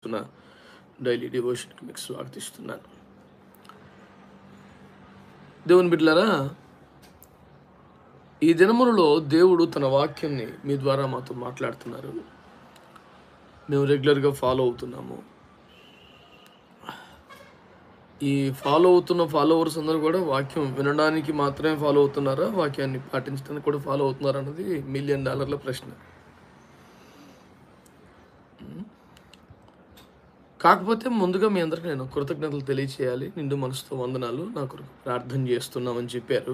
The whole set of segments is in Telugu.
నా డైలీ డివోషన్కి మీకు స్వాగతిస్తున్నాను దేవుని బిడ్డలారా ఈ దినములలో దేవుడు తన వాక్యాన్ని మీ ద్వారా మాతో మాట్లాడుతున్నారు మేము రెగ్యులర్గా ఫాలో అవుతున్నాము ఈ ఫాలో అవుతున్న ఫాలోవర్స్ అందరూ కూడా వాక్యం వినడానికి మాత్రమే ఫాలో అవుతున్నారా వాక్యాన్ని పాటించడానికి కూడా ఫాలో అవుతున్నారా అన్నది మిలియన్ డాలర్ల ప్రశ్న కాకపోతే ముందుగా మీ అందరికీ నేను కృతజ్ఞతలు తెలియచేయాలి నిండు మనసుతో వందనాలు నా కొరకు ప్రార్థన చేస్తున్నామని చెప్పారు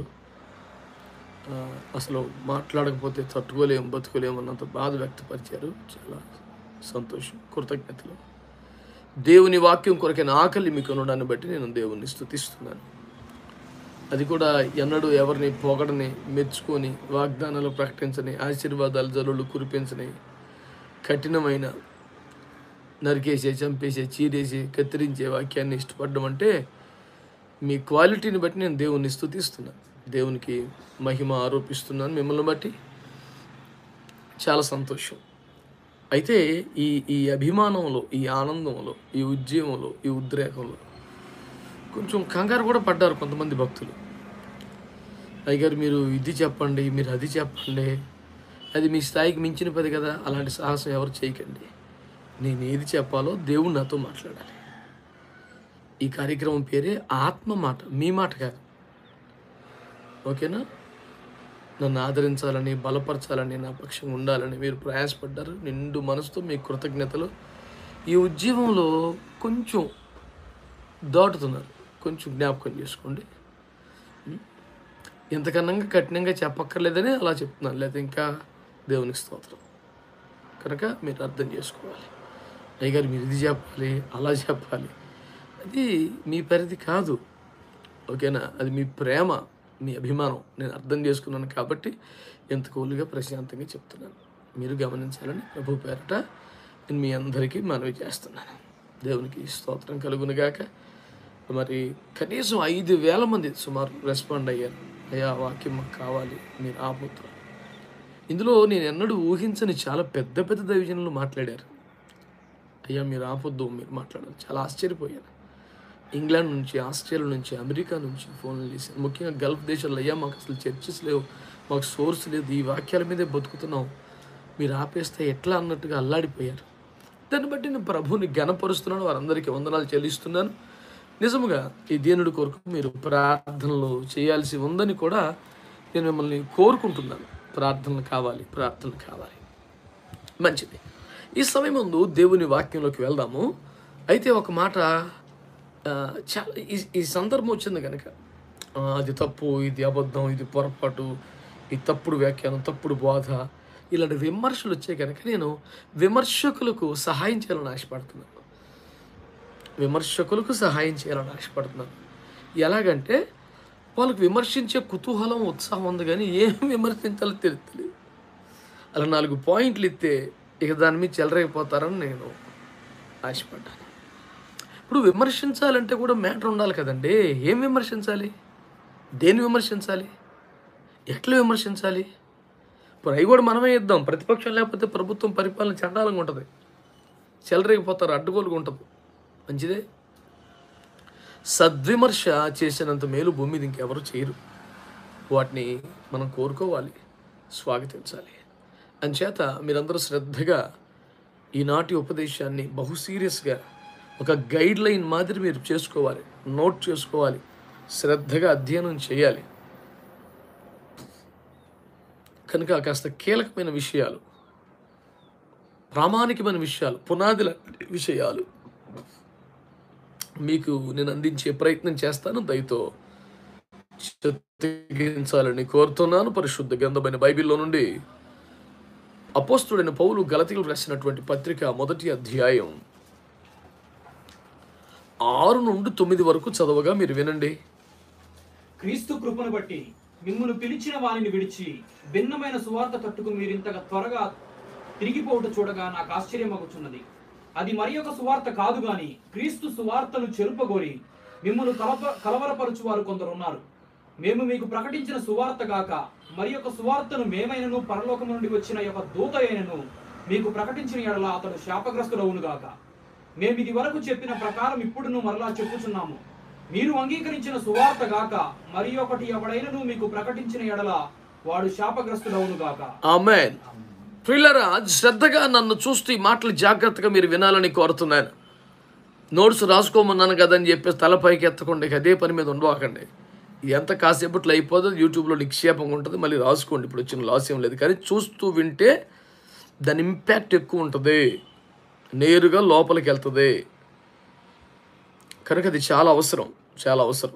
ఆ, అసలు మాట్లాడకపోతే తట్టుకోలేం బతుకోలేం అన్నంత బాధ వ్యక్తపరిచారు చాలా సంతోషం కృతజ్ఞతలు దేవుని వాక్యం కొరకైన ఆకలి మీకు ఉండడాన్ని బట్టి నేను దేవుణ్ణి స్తుతిస్తున్నాను అది కూడా ఎన్నడూ ఎవరిని పొగడని మెచ్చుకొని వాగ్దానాలు ప్రకటించని ఆశీర్వాదాలు జల్లులు కురిపించని కఠినమైన నరికేసే చంపేసే చీరేసి కత్తిరించే వాక్యాన్ని ఇష్టపడడం అంటే మీ క్వాలిటీని బట్టి నేను దేవుణ్ణి స్తుతిస్తున్నాను దేవునికి మహిమ ఆరోపిస్తున్నాను మిమ్మల్ని బట్టి చాలా సంతోషం అయితే ఈ ఈ అభిమానంలో ఈ ఆనందంలో ఈ ఉద్యమంలో ఈ ఉద్రేకంలో కొంచెం కంగారు కూడా పడ్డారు కొంతమంది భక్తులు అయ్యగారు మీరు ఇది చెప్పండి మీరు అది చెప్పండి అది మీ స్థాయికి మించిన పది కదా అలాంటి సాహసం ఎవరు చేయకండి నేను ఏది చెప్పాలో దేవుడు నాతో మాట్లాడాలి ఈ కార్యక్రమం పేరే ఆత్మ మాట మీ మాట కాదు ఓకేనా నన్ను ఆదరించాలని బలపరచాలని నా పక్షంగా ఉండాలని మీరు ప్రయాసపడ్డారు నిండు మనసుతో మీ కృతజ్ఞతలు ఈ ఉద్యమంలో కొంచెం దాటుతున్నారు కొంచెం జ్ఞాపకం చేసుకోండి ఉం? ఇంతకన్నా కఠినంగా చెప్పక్కర్లేదని అలా చెప్తున్నాను లేదా ఇంకా దేవునికి స్తోత్రం కనుక మీరు అర్థం చేసుకోవాలి అయ్యగారు మీరు ఇది చెప్పాలి అలా చెప్పాలి అది మీ పరిధి కాదు ఓకేనా అది మీ ప్రేమ మీ అభిమానం నేను అర్థం చేసుకున్నాను కాబట్టి ఎంత కూలుగా ప్రశాంతంగా చెప్తున్నాను మీరు గమనించాలని ప్రభు పేరట నేను మీ అందరికీ మనవి చేస్తున్నాను దేవునికి స్తోత్రం కలుగునుగాక మరి కనీసం ఐదు వేల మంది సుమారు రెస్పాండ్ అయ్యారు అయ్యా ఆ వాక్యం మాకు కావాలి మీరు ఆపుతారు ఇందులో నేను ఎన్నడూ ఊహించని చాలా పెద్ద పెద్ద దైవజనులు మాట్లాడారు అయ్యా మీరు ఆపొద్దు మీరు మాట్లాడాలి చాలా ఆశ్చర్యపోయాను ఇంగ్లాండ్ నుంచి ఆస్ట్రేలియా నుంచి అమెరికా నుంచి ఫోన్లు చేశాను ముఖ్యంగా గల్ఫ్ దేశాల్లో అయ్యా మాకు అసలు చర్చెస్ లేవు మాకు సోర్స్ లేదు ఈ వాక్యాల మీదే బతుకుతున్నాం మీరు ఆపేస్తే ఎట్లా అన్నట్టుగా అల్లాడిపోయారు దాన్ని బట్టి నేను ప్రభువుని గణపరుస్తున్నాను వారందరికీ వందనాలు చెల్లిస్తున్నాను నిజముగా ఈ దీనుడి కొరకు మీరు ప్రార్థనలు చేయాల్సి ఉందని కూడా నేను మిమ్మల్ని కోరుకుంటున్నాను ప్రార్థనలు కావాలి ప్రార్థనలు కావాలి మంచిది ఈ సమయం ముందు దేవుని వాక్యంలోకి వెళ్దాము అయితే ఒక మాట ఆ, చాలా ఈ ఈ సందర్భం వచ్చింది కనుక ఆ, అది తప్పు ఇది అబద్ధం ఇది పొరపాటు ఈ తప్పుడు వ్యాఖ్యానం తప్పుడు బోధ ఇలాంటి విమర్శలు వచ్చాయి కనుక నేను విమర్శకులకు సహాయం చేయాలని ఆశపడుతున్నాను విమర్శకులకు సహాయం చేయాలని ఆశపడుతున్నాను ఎలాగంటే వాళ్ళకి విమర్శించే కుతూహలం ఉత్సాహం ఉంది కానీ ఏం విమర్శించాలో తెలియదు అలా నాలుగు పాయింట్లు ఇస్తే ఇక దాని మీద చెలరైపోతారని నేను ఆశపడ్డాను ఇప్పుడు విమర్శించాలంటే కూడా మ్యాటర్ ఉండాలి కదండి ఏం విమర్శించాలి దేన్ని విమర్శించాలి ఎట్లా విమర్శించాలి ఇప్పుడు అవి కూడా మనమే ఇద్దాం ప్రతిపక్షం లేకపోతే ప్రభుత్వం పరిపాలన చండాలంగా ఉంటుంది చెలరేగిపోతారు అడ్డుగోలుగా ఉంటుంది మంచిదే సద్విమర్శ చేసినంత మేలు భూమి మీద ఇంకెవరు చేయరు వాటిని మనం కోరుకోవాలి స్వాగతించాలి అంచేత మీరందరూ శ్రద్ధగా ఈనాటి ఉపదేశాన్ని బహు సీరియస్గా ఒక గైడ్ లైన్ మాదిరి మీరు చేసుకోవాలి నోట్ చేసుకోవాలి శ్రద్ధగా అధ్యయనం చేయాలి కనుక కాస్త కీలకమైన విషయాలు ప్రామాణికమైన విషయాలు పునాదుల విషయాలు మీకు నేను అందించే ప్రయత్నం చేస్తాను దయతో చిత్తగించాలని కోరుతున్నాను పరిశుద్ధ గ్రంథమైన బైబిల్లో నుండి అపోస్తుడైన పౌలు గలతీలు రాసినటువంటి పత్రిక మొదటి అధ్యాయం ఆరు నుండి తొమ్మిది వరకు చదవగా మీరు వినండి క్రీస్తు కృపను బట్టి మిమ్మును పిలిచిన వారిని విడిచి భిన్నమైన సువార్త తట్టుకు మీరింతగా త్వరగా తిరిగిపోవుట చూడగా నాకు ఆశ్చర్యమగుచున్నది అది మరి ఒక సువార్త కాదు గాని క్రీస్తు సువార్తను చెరుపగోరి మిమ్మును కలప కలవరపరుచు వారు కొందరు ఉన్నారు మేము మీకు ప్రకటించిన సువార్త గాక మరి ఒక సువార్తను మేమైనను పరలోకం నుండి వచ్చిన యొక్క దూత అయినను మీకు ప్రకటించిన ఎడల అతడు శాపగ్రస్తుడవును గాక మేము ఇది వరకు చెప్పిన ప్రకారం ఇప్పుడును మరలా చెప్పుచున్నాము మీరు అంగీకరించిన సువార్త గాక మరి ఒకటి ఎవడైనను మీకు ప్రకటించిన ఎడల వాడు శాపగ్రస్తుడవును గాక ఆమెన్ ప్రిల్లరా శ్రద్ధగా నన్ను చూస్తూ ఈ మాటలు జాగ్రత్తగా మీరు వినాలని కోరుతున్నాను నోట్స్ రాసుకోమన్నాను కదని చెప్పేసి తలపైకి ఎత్తకుండా ఇక అదే పని మీద ఉండవాకండి ఎంత కాసేపట్లో అయిపోతుంది యూట్యూబ్లో నిక్షేపంగా ఉంటుంది మళ్ళీ రాసుకోండి ఇప్పుడు వచ్చిన లాస్ ఏం లేదు కానీ చూస్తూ వింటే దాని ఇంపాక్ట్ ఎక్కువ ఉంటుంది నేరుగా లోపలికి వెళ్తుంది కనుక అది చాలా అవసరం చాలా అవసరం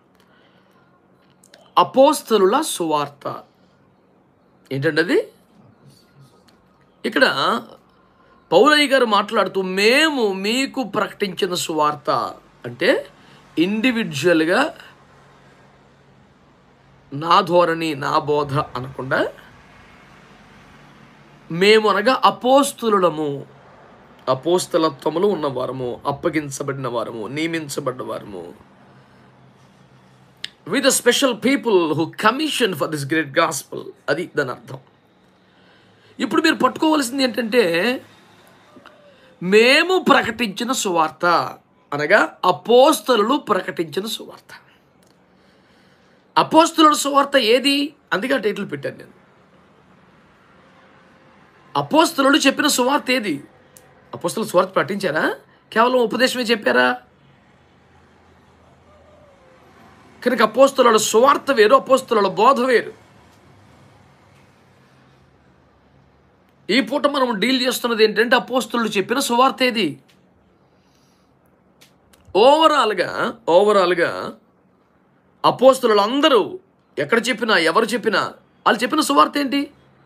అపోస్తలుల సువార్త ఏంటండి అది ఇక్కడ పౌలయ్య గారు మాట్లాడుతూ మేము మీకు ప్రకటించిన సువార్త అంటే ఇండివిజువల్గా నా ధోరణి నా బోధ అనకుండా మేము అనగా అపోస్తులము అపోస్తలత్వములు ఉన్నవారము అప్పగించబడిన వారము నియమించబడిన వారము with special people who commission for this great gospel అది దాని అర్థం ఇప్పుడు మీరు పట్టుకోవాల్సింది ఏంటంటే మేము ప్రకటించిన సువార్త అనగా అపోస్తలు ప్రకటించిన సువార్త అపోస్తలుల సువార్త ఏది అందుకే ఆ టైటిల్ పెట్టాను నేను అపోస్తలుడు చెప్పిన సువార్త ఏది అపోస్తలు సువార్త ప్రకటించారా కేవలం ఉపదేశమే చెప్పారా కనుక అపోస్తలుల సువార్త వేరు అపోస్తలుల బోధ వేరు ఈ పూట మనం డీల్ చేస్తున్నది ఏంటంటే అపోస్తులు చెప్పిన సువార్త ఏది ఓవరాల్గా ఓవరాల్గా అపోస్తులు అందరూ ఎక్కడ చెప్పినా ఎవరు చెప్పినా వాళ్ళు చెప్పిన సువార్త ఏంటి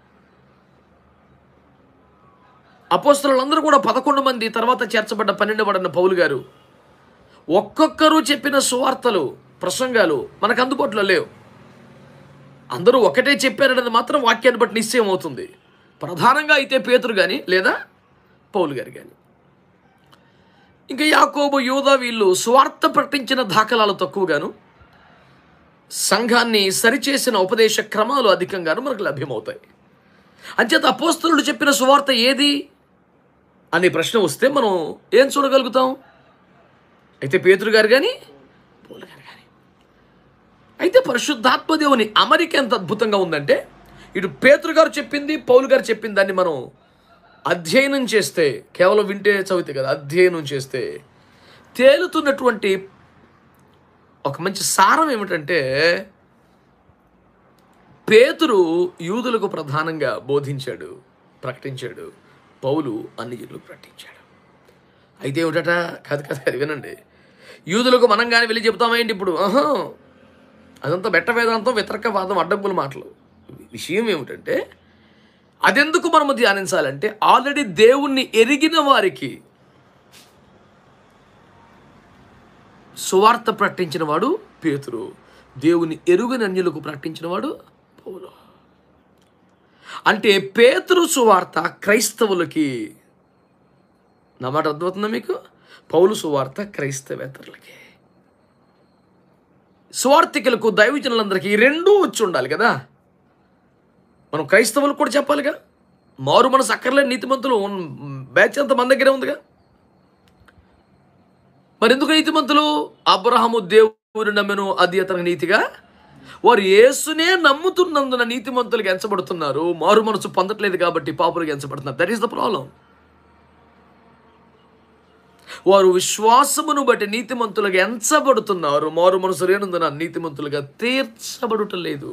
అపోస్తులందరూ కూడా పదకొండు మంది తర్వాత చేర్చబడ్డ పన్నెండు పడిన పౌలు గారు ఒక్కొక్కరు చెప్పిన సువార్తలు ప్రసంగాలు మనకు అందుబాటులో లేవు అందరూ ఒకటే చెప్పారనేది మాత్రం వాక్యాన్ని బట్టి నిశ్చయం అవుతుంది ప్రధానంగా అయితే పేతురు కానీ లేదా పౌలు గారు కానీ ఇంకా యాకోబు యూదా వీళ్ళు స్వార్థ ప్రకటించిన దాఖలాలు తక్కువగాను సంఘాన్ని సరిచేసిన ఉపదేశ క్రమాలు అధికంగాను మనకు లభ్యమవుతాయి అంచేత అపోస్తలుడు చెప్పిన సువార్త ఏది అనే ప్రశ్న వస్తే మనం ఏం చూడగలుగుతాం అయితే పేతురు గారు కానీ పౌలు గారు కానీ అయితే పరిశుద్ధాత్మ దేవుని అమరిక ఎంత అద్భుతంగా ఉందంటే ఇటు పేతురు గారు చెప్పింది పౌలు గారు చెప్పింది దాన్ని మనం అధ్యయనం చేస్తే కేవలం వింటే చదివితే కదా అధ్యయనం చేస్తే తేలుతున్నటువంటి ఒక మంచి సారం ఏమిటంటే పేతురు యూదులకు ప్రధానంగా బోధించాడు ప్రకటించాడు పౌలు అన్నియులకు ప్రకటించాడు అయితే ఏమిటట కాదు కాదు అది వినండి యూదులకు మనం కానీ వెళ్ళి చెప్తామేంటి ఇప్పుడు ఆహా అదంతా బెట్ట వేదాంతం వితర్కవాదం అడ్డంకుల మాటలు విషయం ఏమిటంటే అదెందుకు మనము ధ్యానించాలంటే ఆల్రెడీ దేవుణ్ణి ఎరిగిన వారికి సువార్త ప్రకటించిన వాడు పేతురు దేవుని ఎరుగని అన్యులకు ప్రకటించిన వాడు పౌలు అంటే పేతురు సువార్త క్రైస్తవులకి నా మాట అర్థమవుతుందా మీకు పౌలు సువార్త క్రైస్తవేతరులకి స్వార్థికులకు దైవజనులందరికీ ఈ రెండూ వచ్చి ఉండాలి కదా మనం క్రైస్తవులకు కూడా చెప్పాలిగా మారు మనసు అక్కర్లేని నీతిమంతులు ఉన్- బ్యాచ్ అంతా మన దగ్గరే ఉందిగా మరి ఎందుకు నీతిమంతులు అబ్రహము దేవుని నమ్మెను అది అతనికి నీతిగా వారు యేసునే నమ్ముతున్నందున నీతిమంతులుగా ఎంచబడుతున్నారు మారు మనసు పొందట్లేదు కాబట్టి పాపులుగా ఎంచబడుతున్నారు దట్ ఈస్ ద ప్రాబ్లం వారు విశ్వాసమును బట్టి నీతిమంతులుగా ఎంచబడుతున్నారు మారు మనసు లేనందున నీతిమంతులుగా తీర్చబడుట లేదు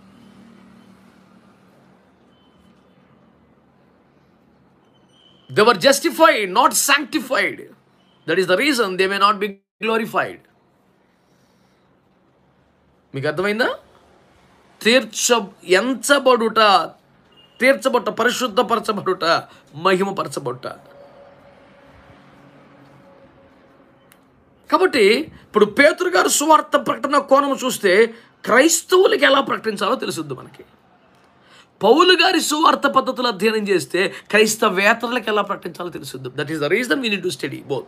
They were justified, not sanctified. That is the reason they may not be glorified. మీకు అర్థమైందా తీర్చ ఎంచబడుట తీర్చబట్ట పరిశుద్ధపరచబడుట మహిమపరచబడుట కాబట్టి ఇప్పుడు పేతురు గారు సువార్త ప్రకటన కోణం చూస్తే క్రైస్తవులకి ఎలా ప్రకటించాలో తెలుసుద్ది మనకి పౌలు గారి సువార్త పద్ధతులు అధ్యయనం చేస్తే క్రైస్తవేతరులకు ఎలా ప్రకటించాలో తెలుసుద్ది that is the reason we need to study both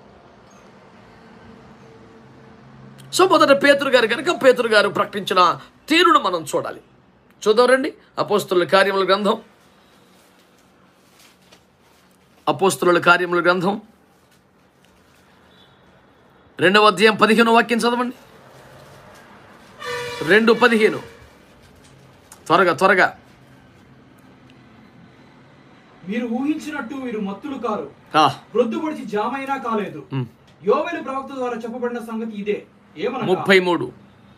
so మొదట పేతురు గారు కనుక పేతురు గారు ప్రకటించిన తీరును మనం చూడాలి చూద్దాం రండి అపోస్తుల కార్యముల గ్రంథం అపోస్తుల కార్యముల గ్రంథం రెండవ అధ్యాయం పదిహేను వాక్యం చదవండి రెండు పదిహేను త్వరగా త్వరగా మీరు ఊహించినట్టు వీరు మత్తులు కారు ఆ, ప్రొద్దుపడిచి జామైనా కాలేదు ఉమ్. యోవేలు ప్రవక్త ద్వారా చెప్పబడిన సంగతి ఇదే ఏమనగా ముప్పై మూడు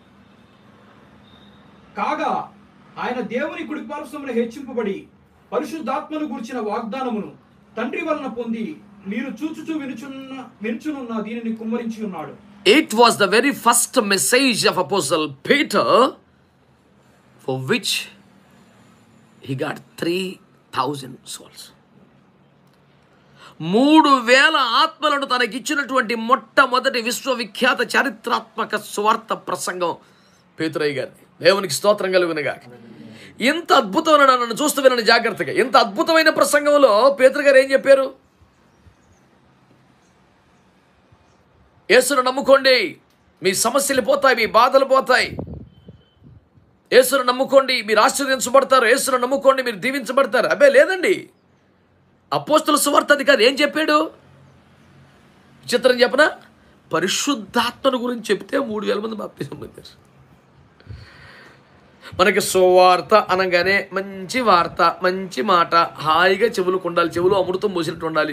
కాగా ఆయన దేవుని కుడి పార్శ్వమున హెచ్చింపబడి పరిశుద్ధాత్మను గురించిన వాగ్దానమును తండ్రి వలన పొంది మీరు చూచుచూ వినుచున్న వినుచునున్న దీనిని కుమ్మరించి ఉన్నాడు It was the very first message of Apostle Peter for which he got 3,000 souls. మూడు వేల ఆత్మలను తనకిచ్చినటువంటి మొట్టమొదటి విశ్వవిఖ్యాత చారిత్రాత్మక స్వార్థ ప్రసంగం పేతురయ్య గారి దేవునికి స్తోత్రం కలుగునగా ఇంత అద్భుతమైన నన్ను చూస్తూ వినండి జాగ్రత్తగా ఇంత అద్భుతమైన ప్రసంగంలో పేతురు గారు ఏం చెప్పారు యేసును నమ్ముకోండి మీ సమస్యలు పోతాయి మీ బాధలు పోతాయి యేసును నమ్ముకోండి మీరు ఆశీర్వదించబడతారు యేసును నమ్ముకోండి మీరు దీవించబడతారు అబ్బే లేదండి అపోస్తుల సువార్త అధికారి ఏం చెప్పాడు చిత్రం చెప్పన పరిశుద్ధాత్మను గురించి చెప్తే మూడు వేల మంది బాప్తిజం పొందారు మనకి సువార్త అనగానే మంచి వార్త మంచి మాట హాయిగా చెవులు ఉండాలి చెవులు అమృతం పోసినట్టు ఉండాలి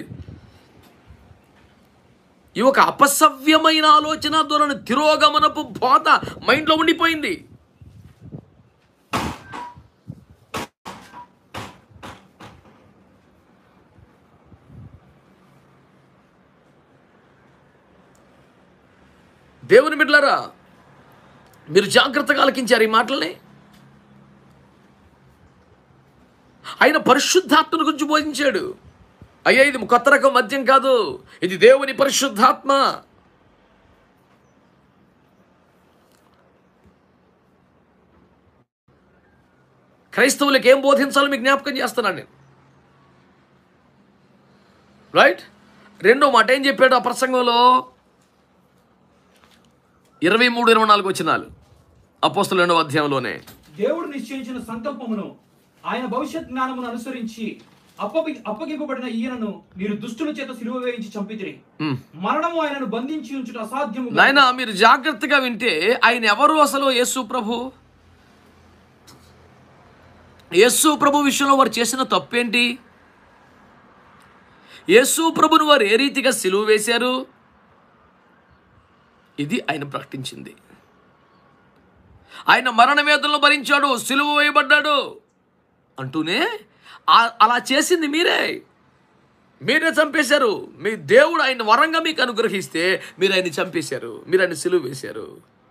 ఈ ఒక అపసవ్యమైన ఆలోచన ధోరణి తిరోగమనపు బోధ మైండ్లో ఉండిపోయింది దేవుని బిడ్డలారా మీరు జాగ్రత్తగా ఆలకించారు ఈ మాటల్ని ఆయన పరిశుద్ధాత్మను గురించి బోధించాడు అయ్యా ఇది కొత్త రకం మద్యం కాదు ఇది దేవుని పరిశుద్ధాత్మ క్రైస్తవులకు ఏం బోధించాలో మీకు జ్ఞాపకం చేస్తున్నాను నేను రైట్ రెండో మాట ఏం చెప్పాడు ఆ ప్రసంగంలో ఇరవై మూడు ఇరవై నాలుగు వచ్చినాలు అపోస్తుల రెండవ అధ్యాయంలోనే దేవుడు నిశ్చయించిన సంకల్పమును ఆయన భవిష్యత్ జ్ఞానమును అనుసరించి అప్పగి అప్పగింపబడిన ఈయనను మీరు దుష్టుల చేత సిలువ వేయించి చంపితిరి మ్. మరణము ఆయనను బంధించి ఉంచుట అసాధ్యము నాయన మీరు జాగ్రత్తగా వింటే ఆయన ఎవరు అసలు యేసు ప్రభు యేసు ప్రభు విషయంలో వారు చేసిన తప్పేంటి యేసు ప్రభుని వారు ఏ రీతిగా సిలువ వేశారు ఇది ఆయన ప్రకటించింది ఆయన మరణ వేదనలు భరించాడు సిలువ వేయబడ్డాడు అంటూనే ఆ- అలా చేసింది మీరే మీరే చంపేశారు మీ దేవుడు ఆయన వరంగా మీకు అనుగ్రహిస్తే మీరు ఆయన చంపేశారు మీరు ఆయన సిలువ వేశారు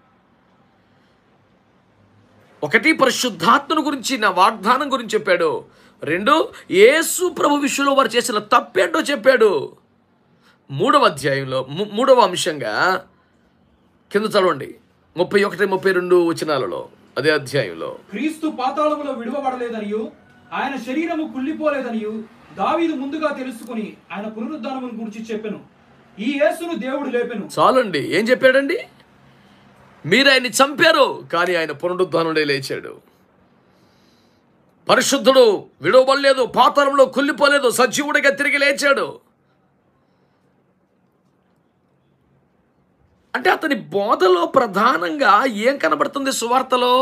ఒకటి పరిశుద్ధాత్మను గురించి నా వాగ్దానం గురించి చెప్పాడు రెండు యేసు ప్రభు విషయంలో వారు చేసిన తప్పేంటో చెప్పాడు మూడవ అధ్యాయంలో ము- మూడవ అంశంగా కింద చదవండి ముప్పై ఒకటి ముప్పై రెండు వచనాలలో అదే అధ్యాయంలో క్రీస్తు పాతాళములో విడువబడలేదనియు ఆయన శరీరము కుళ్ళిపోలేదనియు దావీదు ముందుగా తెలుసుకుని ఆయన పునరుద్ధానమును గురించి చెప్పెను ఈ యేసును దేవుడు లేపెను చాలండి ఏం చెప్పాడండి మీరు ఆయన్ని చంపారు కానీ ఆయన పునరుద్ధానుడే లేచాడు పరిశుద్ధుడు విడవబడలేదు పాతాళంలో కుళ్ళిపోలేదు సజీవుడిగా తిరిగి లేచాడు అంటే అతని బోధలో ప్రధానంగా ఏం కనబడుతుంది సువార్తలో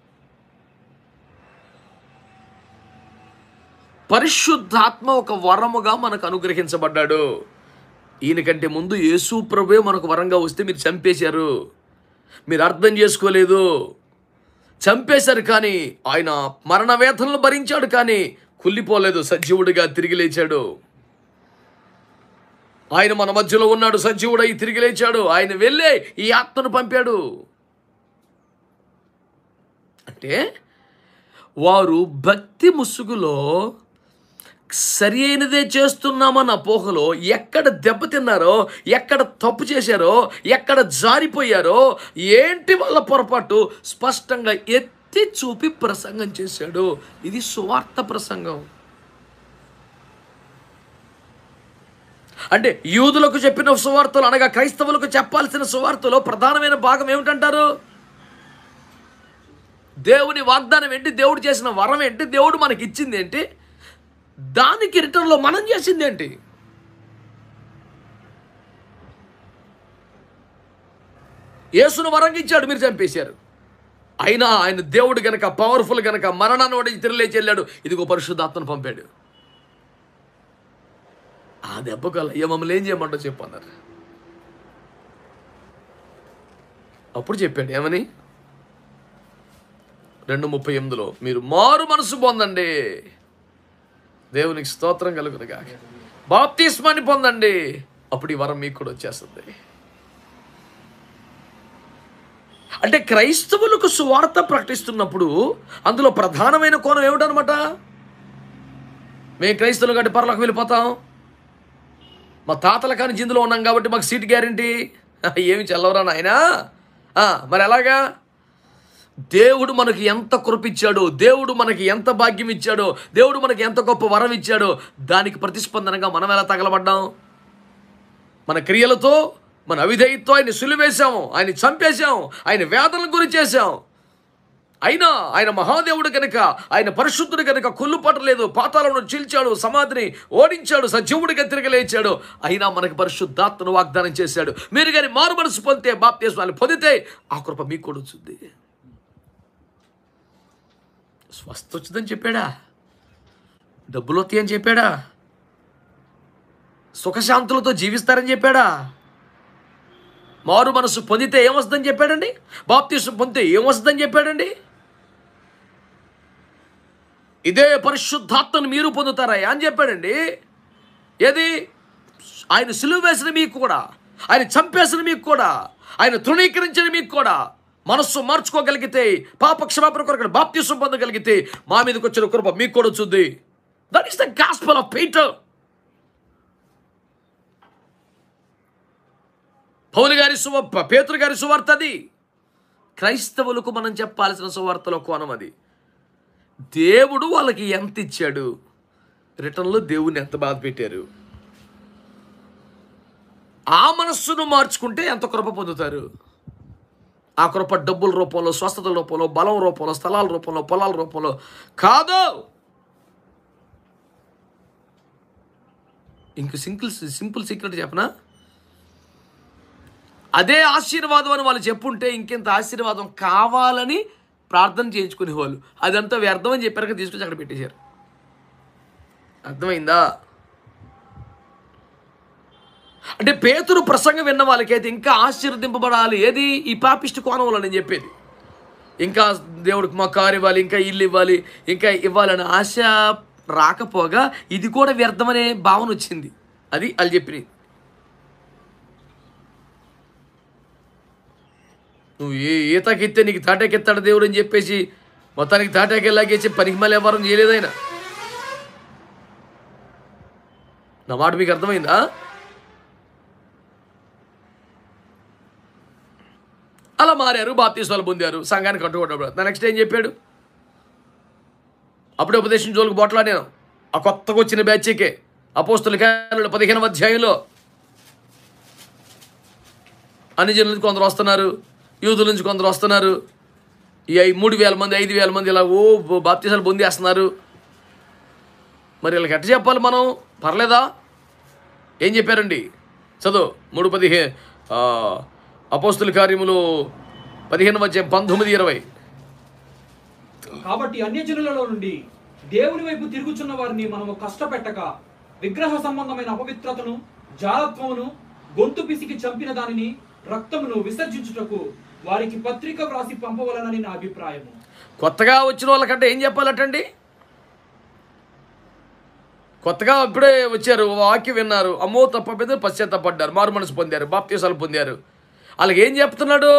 పరిశుద్ధాత్మ ఒక వరముగా మనకు అనుగ్రహించబడ్డాడు ఈయనకంటే ముందు యేసు ప్రభువే మనకు వరంగా వస్తే మీరు చంపేశారు మీరు అర్థం చేసుకోలేదు చంపేశారు కానీ ఆయన మరణ వేతనలు భరించాడు కానీ కుళ్ళిపోలేదు సజీవుడిగా తిరిగి లేచాడు ఆయన మన మధ్యలో ఉన్నాడు సజీవుడై తిరిగి లేచాడు ఆయన వెళ్ళే ఈ ఆత్మను పంపాడు అంటే వారు భక్తి ముసుగులో సరి అయినదే చేస్తున్నామన్న అపోహలో ఎక్కడ దెబ్బతిన్నారో ఎక్కడ తప్పు చేశారో ఎక్కడ జారిపోయారో ఏంటి వాళ్ళ పొరపాటు స్పష్టంగా ఎత్తి చూపి ప్రసంగం చేశాడు ఇది సువార్త ప్రసంగం అంటే యూదులకు చెప్పిన సువార్తలు అనగా క్రైస్తవులకు చెప్పాల్సిన సువార్తలో ప్రధానమైన భాగం ఏమిటంటారు దేవుని వాగ్దానం ఏంటి దేవుడు చేసిన వరం ఏంటి దేవుడు మనకి ఇచ్చింది ఏంటి దానికి రిటర్న్లో మనం చేసింది ఏంటి యేసును వరంగా ఇచ్చాడు మీరు చంపేశారు అయినా ఆయన దేవుడు గనక పవర్ఫుల్ గనక మరణాన్ని ఓడించి తిరలేచి వెళ్ళాడు ఇదిగో పరిశుద్ధాత్మను పంపాడు ఆ దెబ్బకు అయ్యా మమ్మల్ని ఏం చేయమంటో చెప్పన్నారు అప్పుడు చెప్పాడు ఏమని రెండు ముప్పై ఎనిమిదిలో మీరు మారు మనసు పొందండి దేవునికి స్తోత్రం కలుగునుగా బాప్తిస్మాన్ని పొందండి అప్పుడు ఈ వరం మీకు కూడా వచ్చేస్తుంది అంటే క్రైస్తవులకు సువార్త ప్రకటిస్తున్నప్పుడు అందులో ప్రధానమైన కోణం ఏమిటనమాట మేము క్రైస్తవులు కాబట్టి పరలోకి వెళ్ళిపోతాం మా తాతల కానీ జిందులో ఉన్నాం కాబట్టి మాకు సీట్ గ్యారంటీ ఏమి చల్లవరా నాయనా ఆ, మరి ఎలాగా దేవుడు మనకి ఎంత కృపిచ్చాడో దేవుడు మనకి ఎంత భాగ్యం ఇచ్చాడో దేవుడు మనకి ఎంత గొప్ప వరం ఇచ్చాడో దానికి ప్రతిస్పందనగా మనం ఎలా తగలబడ్డాం మన క్రియలతో మన అవిధేయతో ఆయన సులివేశాము ఆయన చంపేశాం ఆయన వేదనల గురి చేశాం అయినా ఆయన మహాదేవుడు కనుక ఆయన పరిశుద్ధుడు కనుక కుళ్ళు పట్టలేదు పాతాలను చీల్చాడు సమాధిని ఓడించాడు సజీవుడిగా తిరగలేచాడు అయినా మనకి పరిశుద్ధాత్మను వాగ్దానం చేశాడు మీరు కానీ మారు మనసు పొందితే బాప్తీస్వాన్ని పొందితే ఆ కృప మీకు కూడా వచ్చింది స్వస్థ వచ్చిందని చెప్పాడా డబ్బులు వస్తాయి అని చెప్పాడా సుఖశాంతులతో జీవిస్తారని చెప్పాడా మారు మనసు పొందితే ఏమొస్తుందని చెప్పాడండి బాప్తీసు పొందితే ఏమొస్తుందని చెప్పాడండి ఇదే పరిశుద్ధాత్మను మీరు పొందుతారా అని చెప్పాడండి ఏది ఆయన సిలువ వేసిన మీకు కూడా ఆయన చంపేసిన మీకు కూడా ఆయన తృణీకరించిన మీకు కూడా మనస్సు మార్చుకోగలిగితే పాప క్షమాపణ కొరకు బాప్తీసం పొందగలిగితే మా మీదకి వచ్చిన కృప మీకు కూడా వచ్చింది that is the gospel of Peter పౌలు గారి సువ పేతురు గారి సువార్త అది క్రైస్తవులకు మనం చెప్పాల్సిన సువార్తలో కోణం అది దేవుడు వాళ్ళకి ఎంత ఇచ్చాడు రిటర్న్లో దేవుని ఎంత బాధ పెట్టారు ఆ మనస్సును మార్చుకుంటే ఎంత కృప పొందుతారు ఆ కృప డబ్బుల రూపంలో స్వస్థతల రూపంలో బలం రూపంలో స్థలాల రూపంలో పొలాల రూపంలో కాదు ఇంక సింపుల్ సింపుల్ సీక్రెట్ చెప్పనా అదే ఆశీర్వాదం అని వాళ్ళు చెప్పుంటే ఇంకెంత ఆశీర్వాదం కావాలని ప్రార్థన చేయించుకునేవాళ్ళు అదంతా వ్యర్థం అని చెప్పారు కదా తీసుకొచ్చి అక్కడ పెట్టేశారు అర్థమైందా అంటే పేతురు ప్రసంగం విన్న వాళ్ళకైతే ఇంకా ఆశీర్వదింపబడాలి ఏది ఈ పాపిష్టి కోణంలో నేను చెప్పేది ఇంకా దేవుడికి మా కారు ఇవ్వాలి ఇంకా ఇల్లు ఇవ్వాలి ఇంకా ఇవ్వాలని ఆశ రాకపోగా ఇది కూడా వ్యర్థమనే భావన వచ్చింది అది వాళ్ళు చెప్పినది నువ్వు ఏ ఈతకెత్తే నీకు తాటాకెత్తాడు దేవుడు అని చెప్పేసి మొత్తానికి తాటాకెళ్ళాగేసి పనికి మళ్ళీ వ్యవహారం చేయలేదైనా నా మాట మీకు అర్థమైందా అలా మారారు బాప్తీసాలు పొందారు సంఘానికి కట్టుకోవడం నెక్స్ట్ ఏం చెప్పాడు అప్పుడే ఉపదేశం జోలికి బొట్లాడాను ఆ కొత్తగా వచ్చిన బ్యాచ్కే అపోస్తుల కాలంలో పదిహేనవ అధ్యాయంలో అన్ని జనుల నుంచి కొందరు వస్తున్నారు యూదుల నుంచి కొందరు వస్తున్నారు ఈ ఐ- మూడు వేల మంది ఐదు వేల మంది ఇలా ఓ బాప్తీసాలు పొందేస్తున్నారు మరి వీళ్ళకి ఎట్ట చెప్పాలి మనం పర్లేదా ఏం చెప్పారండి చదువు మూడు పదిహే ఆ, అపోస్తుల కార్యములు పదిహేను వచ్చే పంతొమ్మిది ఇరవై కాబట్టి అన్యజనులలో నుండి దేవుని వైపు తిరుగుచున్న వారిని మనము కష్టపెట్టక విగ్రహ సంబంధమైన అపవిత్రతను జాలత్వమును గొంతు పిసికి చంపిన దానిని రక్తమును విసర్జించుటకు వారికి పత్రిక వ్రాసి పంపవలనని నా అభిప్రాయము కొత్తగా వచ్చిన వాళ్ళకంటే ఏం చెప్పాలటండి కొత్తగా ఇప్పుడే వచ్చారు వాక్యం విన్నారు అమ్మో తప్ప మీద పశ్చాత్తపడ్డారు మారు మనసు పొందారు బాప్తీసాలు పొందారు వాళ్ళకి ఏం చెప్తున్నాడు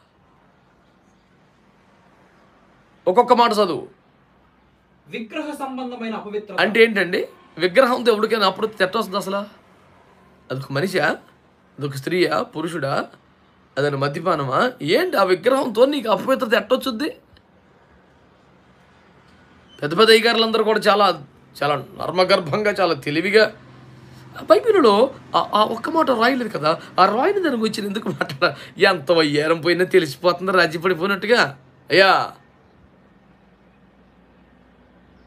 ఒక్కొక్క మాట చదువు విగ్రహ సంబంధమైన అపవిత్రత అంటే ఏంటండి విగ్రహంతో ఎవరికైనా అప్పుడు తెట్టొస్తుంది అసలు అదొక మనిషా అదొక స్త్రీయా పురుషుడా అదని మద్యపానమా ఏంటి ఆ విగ్రహంతో నీకు అపవిత్రత ఎట్టొచ్చుద్ది పెద్ద పెద్ద అధికారులందరూ కూడా చాలా చాలా నర్మగర్భంగా చాలా తెలివిగా ఆ బైబిల్లో ఆ- ఆ ఒక్క మాట రాయలేదు కదా ఆ రాయిని దాని గురించి ఎందుకు మాట్లాడ ఎంత వయ్యారం పోయినా తెలిసిపోతుంది రాజీ పడిపోయినట్టుగా అయ్యా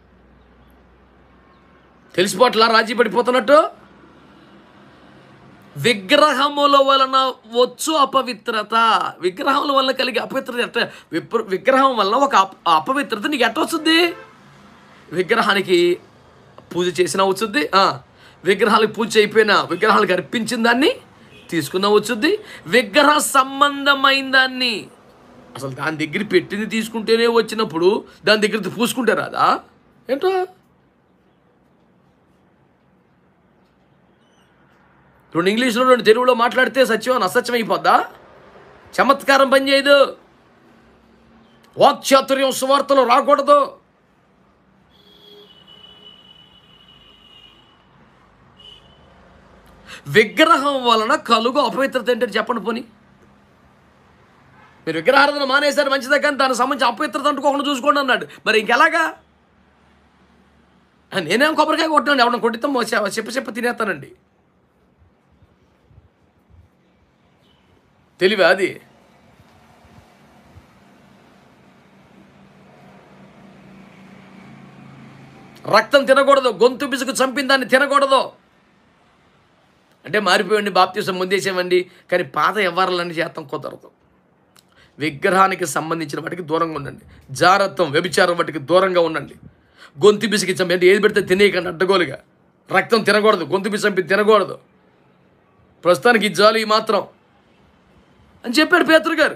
తెలిసిపోట్లా రాజీ పడిపోతున్నట్టు విగ్రహముల వలన వచ్చు అపవిత్రత విగ్రహముల వలన కలిగే అపవిత్రత ఎట్ట విప్ర- విగ్రహం వలన ఒక అప- అపవిత్రత నీకు ఎట్ట వస్తుంది విగ్రహానికి పూజ చేసినా వచ్చుద్ది ఆ, విగ్రహాలకు పూజ అయిపోయినా విగ్రహాలకు అర్పించిన దాన్ని తీసుకున్నా వచ్చుద్ది విగ్రహ సంబంధమైన దాన్ని అసలు దాని దగ్గర పెట్టింది తీసుకుంటేనే వచ్చినప్పుడు దాని దగ్గర పూసుకుంటే రాదా ఏంటో రెండు ఇంగ్లీష్లో రెండు తెలుగులో మాట్లాడితే సత్యం అసత్యం అయిపోద్దా చమత్కారం పనిచేయదు వాక్చాతుర్యం సువార్తలు రాకూడదు విగ్రహం వలన కలుగు అపవిత్రత ఏంటంటే చెప్పండి పోని మీరు విగ్రహారాధన మానేశారు మంచిదే కానీ దానికి సంబంధించి అపవిత్రత అంటుకోకుండా చూసుకోండి అన్నాడు మరి ఇంకెలాగా ఆ, నేనేం కొబ్బరికాయ కొట్టాను ఎవరిని కొట్టిస్తాం చెప్ప చెప్ప తినేస్తానండి తెలివా అది రక్తం తినకూడదు గొంతు బిసుకు చంపిన దాన్ని తినకూడదు అంటే మారిపోయండి బాప్తీసం ముందేసామండి కానీ పాత వ్యవహారాలన్నీ చేస్తాం కుదరదు విగ్రహానికి సంబంధించిన వాటికి దూరంగా ఉండండి జారత్వం వ్యభిచారం వాటికి దూరంగా ఉండండి గొంతు బిసికి చంపి అంటే ఏది పెడితే తినేయకండి అడ్డగోలుగా రక్తం తినకూడదు గొంతు బిసి చంపి తినకూడదు ప్రస్తుతానికి ఈ జాలి ఈ మాత్రం అని చెప్పాడు పేతురు గారు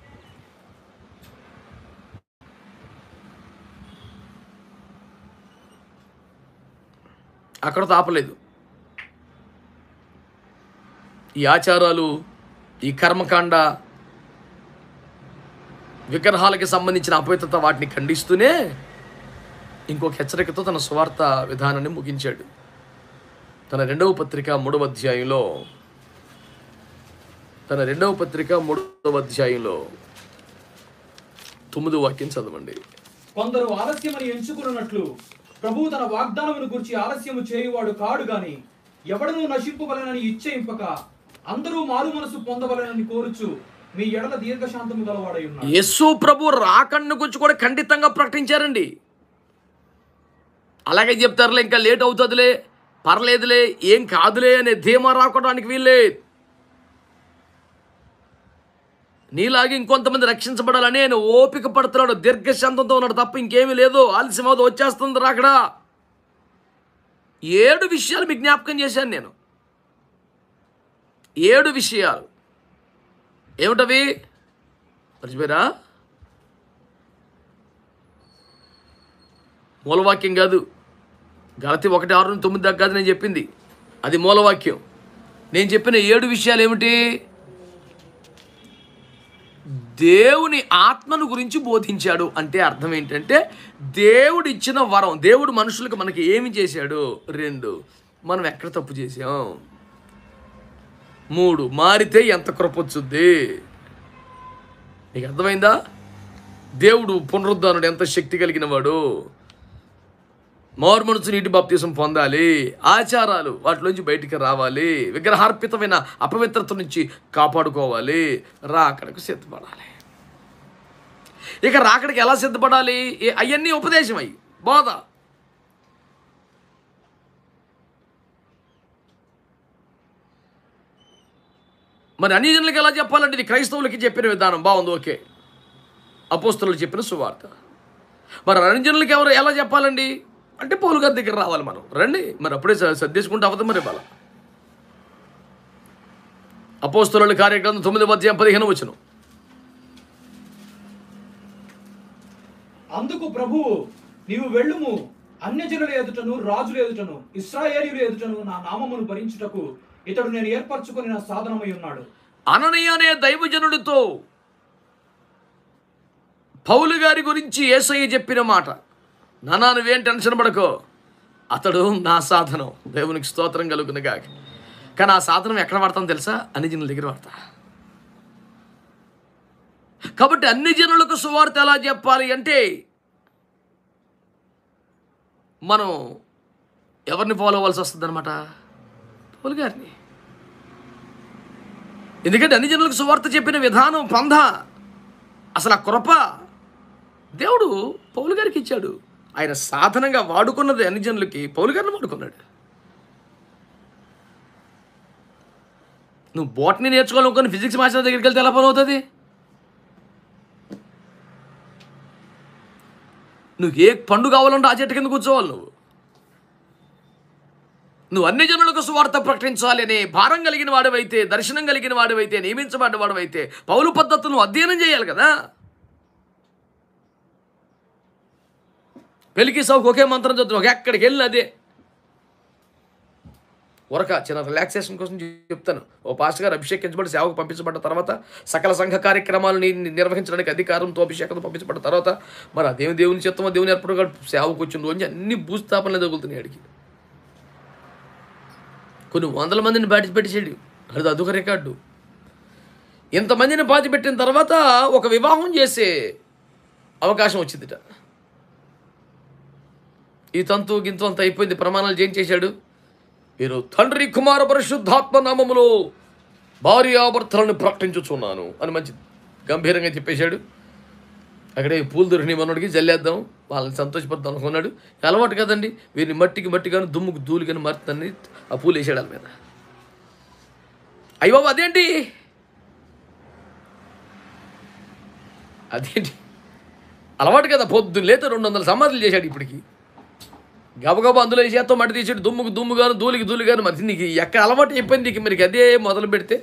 అక్కడ తాపలేదు ఈ ఆచారాలు ఈ కర్మకాండ విగ్రహాలకి సంబంధించిన అపవిత్రత వాటిని ఖండిస్తూనే ఇంకొక హెచ్చరికతో తన స్వార్థ విధానాన్ని ముగించాడు తన రెండవ పత్రిక మూడవ అధ్యాయంలో తన రెండవ పత్రిక మూడవ అధ్యాయంలో తొమ్మిది వాక్యం చదవండి కొందరు ఆలస్యమని ఎంచుకున్నట్లు ప్రభువు తన వాగ్దానమును గురించి ఆలస్యము చేయువాడు కాడు గాని ఎవడనూ నశింపవలనని ఇచ్చేయింపక అందరూ మారు మనసు పొందవలనని కోరుచు మీ ఎడల దీర్ఘశాంతము గలవాడై ఉన్నాడు యస్సు ప్రభు రాకన్ను గురించి కూడా ఖండితంగా ప్రకటించారండి అలాగే చెప్తారులే ఇంకా లేట్ అవుతుందిలే పర్లేదులే ఏం కాదులే అనే ధీమా రాకోవడానికి వీళ్ళే నీలాగే ఇంకొంతమంది రక్షించబడాలని ఆయన ఓపిక పడుతున్నాడు దీర్ఘశాంతంతో ఉన్నాడు తప్ప ఇంకేమీ లేదు ఆలస్యం అవుతుంది వచ్చేస్తుంది రాకడా ఏడు విషయాలు మీకు జ్ఞాపకం చేశాను నేను ఏడు విషయాలు ఏమిటవి మర్చిపోయారా మూలవాక్యం కాదు గలతి ఒకటి ఆరు నుంచి తొమ్మిది దాకా కాదు నేను చెప్పింది అది మూలవాక్యం నేను చెప్పిన ఏడు విషయాలు ఏమిటి దేవుని ఆత్మను గురించి బోధించాడు అంటే అర్థం ఏంటంటే దేవుడు ఇచ్చిన వరం దేవుడు మనుషులకు మనకి ఏమి చేశాడు రెండు మనం ఎక్కడ తప్పు చేసాం మూడు మారితే ఎంత కృపొచ్చుద్ది నీకు అర్థమైందా దేవుడు పునరుద్ధానుడు ఎంత శక్తి కలిగిన వాడు మారు మనసు నీటి బాప్తీసం పొందాలి ఆచారాలు వాటిలోంచి బయటికి రావాలి విగ్రహార్పితమైన అపవిత్రత నుంచి కాపాడుకోవాలి రాకడకు సిద్ధపడాలి ఇక రాకడికి ఎలా సిద్ధపడాలి ఏ- అవన్నీ ఉపదేశం అయ్యి బోధ మరి అన్ని జనులకి ఎలా చెప్పాలంటే ఇది క్రైస్తవులకి చెప్పిన విధానం బాగుంది ఓకే అపోస్తులకు చెప్పిన సువార్త మరి రంజనులకి ఎవరు ఎలా చెప్పాలండి అంటే పౌలు గారి దగ్గర రావాలి మనం రండి మరి అప్పుడే స- సర్దేసుకుంటే అవ్వదు మరి ఇవాళ అపోస్తుల కార్యక్రమం తొమ్మిది అధ్యాయం పదిహేను వచ్చును అందుకు ప్రభువు నీవు వెళ్ళుము అన్యజనుల ఎదుటను రాజుల ఎదుటను ఇస్రాయేలీయుల ఎదుటను నా నామమును భరించుటకు ఇతడు నేను ఏర్పరచుకొని నా సాధనమై ఉన్నాడు అననీయ అనే దైవజనుడితో పౌలు గారి గురించి ఏసయ్య చెప్పిన మాట నానా నువ్వేం టెన్షన్ పడకో అతడు నా సాధనం దేవునికి స్తోత్రం కలుగునుగా కానీ ఆ సాధనం ఎక్కడ వాడతాం తెలుసా అన్ని జనుల దగ్గర వాడతా కాబట్టి అన్ని జనులకు సువార్త ఎలా చెప్పాలి అంటే మనం ఎవరిని ఫాలో అవ్వాల్సి వస్తుంది అనమాట పౌలు గారిని ఎందుకంటే అన్ని జనులకు సువార్త చెప్పిన విధానం పంధ అసలు ఆ కృప దేవుడు పౌలు గారికి ఇచ్చాడు ఆయన సాధనంగా వాడుకున్నది అన్ని జనులకి పౌలు గారిని వాడుకున్నాడు నువ్వు బోటనీ నేర్చుకోవాలనుకుని ఫిజిక్స్ మాస్టర్ దగ్గరికి వెళ్తే ఎలా పని అవుతుంది నువ్వు ఏ పండు కావాలంటే ఆ చెట్టు కింద కూర్చోవాలి నువ్వు నువ్వు అన్ని జనులకు సువార్త ప్రకటించాలి అనే భారం కలిగిన వాడివైతే దర్శనం కలిగిన వాడివైతే నియమించబడ్డ వాడివైతే పౌలు పద్ధతులను అధ్యయనం చేయాలి కదా పెళ్లికి సౌకు ఒకే మంత్రం చదువు ఎక్కడికి వెళ్ళి అదే ఉరక చిన్న రిలాక్సేషన్ కోసం చెప్తాను ఓ పాస్ట్ గారు అభిషేకించబడి సేవకు పంపించబడ్డ తర్వాత సకల సంఘ కార్యక్రమాలను నిర్వహించడానికి అధికారంతో అభిషేకంతో పంపించబడ్డ తర్వాత మరి అదేమి దేవుని చిత్తమో దేవుని ఏర్పడు సేవకు వచ్చిన రోజు అన్ని భూస్థాపనలు తగులుతున్నాయి అడిగి కొన్ని వందల మందిని పాటి పెట్టేసాడు అది అదొక రికార్డు ఇంతమందిని పాతి పెట్టిన తర్వాత ఒక వివాహం చేసే అవకాశం వచ్చిందిట ఈ తంతు గింతు అంత అయిపోయింది ప్రమాణాలు ఏం చేశాడు మీరు తండ్రి కుమార పరిశుద్ధాత్మ నామములో భార్యాభర్తలను ప్రకటించుచున్నాను అని మంచి గంభీరంగా చెప్పేశాడు అక్కడే పూలు దొరికినాయి మనోడికి జల్లేద్దాం వాళ్ళని సంతోషపడదాం అనుకున్నాడు అలవాటు కదండి వీరిని మట్టికి మట్టి కానీ దుమ్ముకు ధూళి కానీ మరుతుందని ఆ పూలు వేసాడు వాళ్ళ మీద అయ్యో అదేంటి అదేంటి అలవాటు కదా పొద్దున్న లేత రెండు వందల సమాధులు చేశాడు ఇప్పటికి గబగబా అందులో ఈ చేత్తో మట్టి తీసాడు దుమ్ముకు దుమ్ము గాను ధూళికి ధూళి గాను మరి నీకు ఎక్కడ అలవాటు అయిపోయింది నీకు మరి అదే మొదలు పెడితే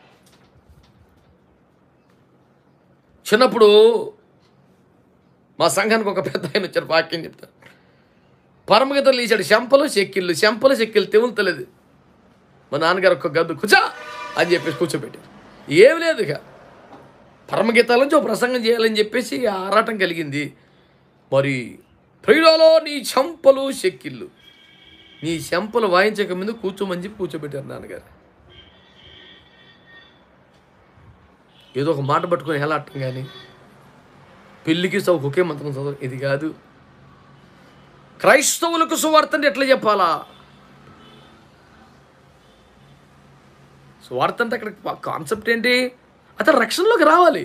చిన్నప్పుడు మా సంఘానికి ఒక పెద్ద ఆయన వచ్చారు వాక్యం చెప్తారు పరమగతలు తీసాడు శంపలు చెక్కిళ్ళు శంపలు చెక్కిళ్ళు తెములుతలేదు మా నాన్నగారు ఒక గద్దు కూర్చో అని చెప్పేసి కూర్చోబెట్టారు ఏం లేదు ఇక పరమగీతాల నుంచి ఒక ప్రసంగం చేయాలని చెప్పేసి ఆరాటం కలిగింది మరి ప్రియులలో నీ చెంపలు చెక్కిళ్ళు నీ చెంపలు వాయించక ముందు కూర్చోమని చెప్పి కూర్చోబెట్టారు నాన్నగారు ఏదో ఒక మాట పట్టుకొని హేలాటం కానీ పెళ్ళికి చౌక ఒకే మంత్రం చదువు ఇది కాదు క్రైస్తవులకు సువార్తని ఎట్లా చెప్పాలా సువార్త అంటే అక్కడ కాన్సెప్ట్ ఏంటి అతను రక్షణలోకి రావాలి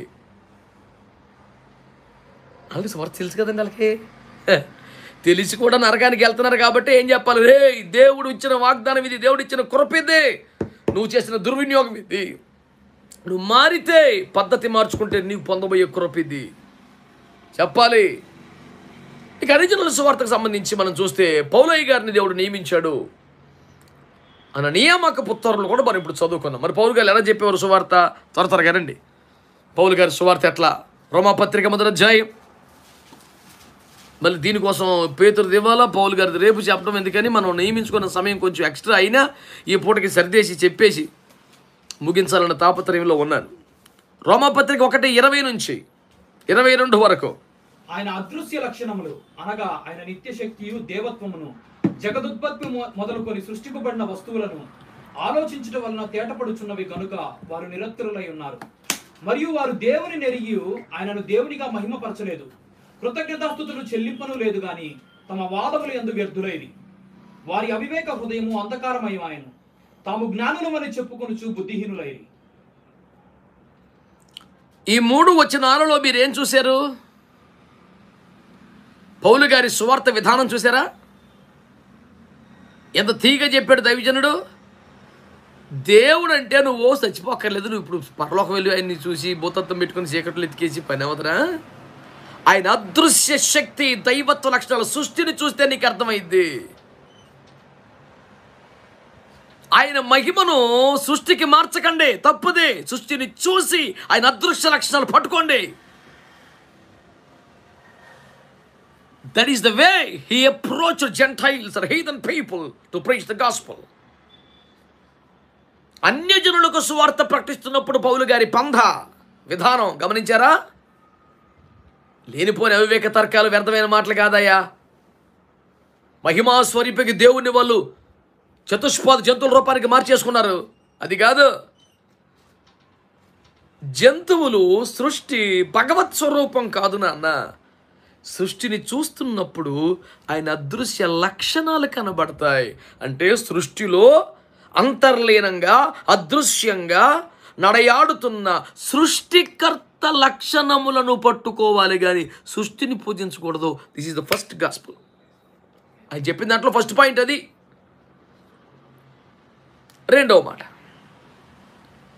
వాళ్ళకి సువార్త తెలుసు కదండి వాళ్ళకి హ, తెలిసి కూడా నరకానికి వెళ్తున్నారు కాబట్టి ఏం చెప్పాలి రే దేవుడు ఇచ్చిన వాగ్దానం ఇది దేవుడు ఇచ్చిన కృప ఇది నువ్వు చేసిన దుర్వినియోగం ఇది నువ్వు మారితే పద్ధతి మార్చుకుంటే నీవు పొందబోయే కృప ఇది చెప్పాలి ఇక అరిజినల్ సువార్తకు సంబంధించి మనం చూస్తే పౌలయ్య గారిని దేవుడు నియమించాడు అన్న నియామక పుత్తరులు కూడా మనం ఇప్పుడు చదువుకున్నాం మరి పౌలు గారు ఎలా చెప్పేవారు సువార్త త్వర త్వరగా రండి పౌలు గారి సువార్త ఎట్లా రోమాపత్రిక మొదటి అధ్యాయం మళ్ళీ దీనికోసం పేతురు దివాలా పౌలు గారిది రేపు చెప్పడం ఎందుకని మనం నియమించుకున్న సమయం కొంచెం ఎక్స్ట్రా అయినా ఈ పూటకి సరిదేసి చెప్పేసి ముగించాలన్న తాపత్రయంలో ఉన్నాను రోమాపత్రిక ఒకటి ఇరవై నుంచి ఇరవై రెండు వరకు ఆయన అదృశ్య లక్షణములు అనగా ఆయన నిత్య శక్తియు దేవత్వమును జగదుత్పత్తి మొ- మొదలుకొని సృష్టింపబడిన వస్తువులను ఆలోచించుట వలన తేటపడుచున్నవి గనుక వారు నిరత్తులై ఉన్నారు మరియు వారు దేవుని నెరిగి ఆయనను దేవునిగా మహిమపరచలేదు కృతజ్ఞతాస్థుతులు చెల్లింపను లేదు గాని తమ వాదములు ఎందు వ్యర్థులైది వారి అవివేక హృదయము అంధకారమయమాయను తాము జ్ఞానులమని చెప్పుకొనుచు బుద్ధిహీనులైరి ఈ మూడు వచనాలలో మీరు ఏం చూశారు పౌలు గారి సువార్త విధానం చూసారా ఎంత తీగ చెప్పాడు దైవజనుడు దేవుడు అంటే నువ్వు చచ్చిపోక్కర్లేదు నువ్వు ఇప్పుడు పరలోకం వెళ్ళి ఆయన్ని చూసి భూతత్వం పెట్టుకుని చీకట్లు ఎత్తికేసి పని అవుతురా ఆయన అదృశ్య శక్తి దైవత్వ లక్షణాల సృష్టిని చూస్తే నీకు అర్థమైంది ఆయన మహిమను సృష్టికి మార్చకండి తప్పుది సృష్టిని చూసి ఆయన అదృశ్య లక్షణాలు పట్టుకోండి that is the way he approach gentiles or heathen people to preach the gospel అన్యజనులకు సువార్త ప్రకటిస్తున్నప్పుడు పౌలు గారి పంధ విధానం గమనించారా లేనిపోని అవివేక తర్కాలు వ్యర్థమైన మాటలు కాదయ్యా మహిమా స్వరూపికి దేవుని వాళ్ళు చతుష్పాద జంతువుల రూపానికి మార్చేసుకున్నారు అది కాదు జంతువులు సృష్టి భగవత్ స్వరూపం కాదు నాన్న సృష్టిని చూస్తున్నప్పుడు ఆయన అదృశ్య లక్షణాలు కనబడతాయి అంటే సృష్టిలో అంతర్లీనంగా అదృశ్యంగా నడయాడుతున్న సృష్టికర్త లక్షణములను పట్టుకోవాలి కానీ సృష్టిని పూజించకూడదు this is the first gospel ఆయన చెప్పిన దాంట్లో ఫస్ట్ పాయింట్ అది రెండవ మాట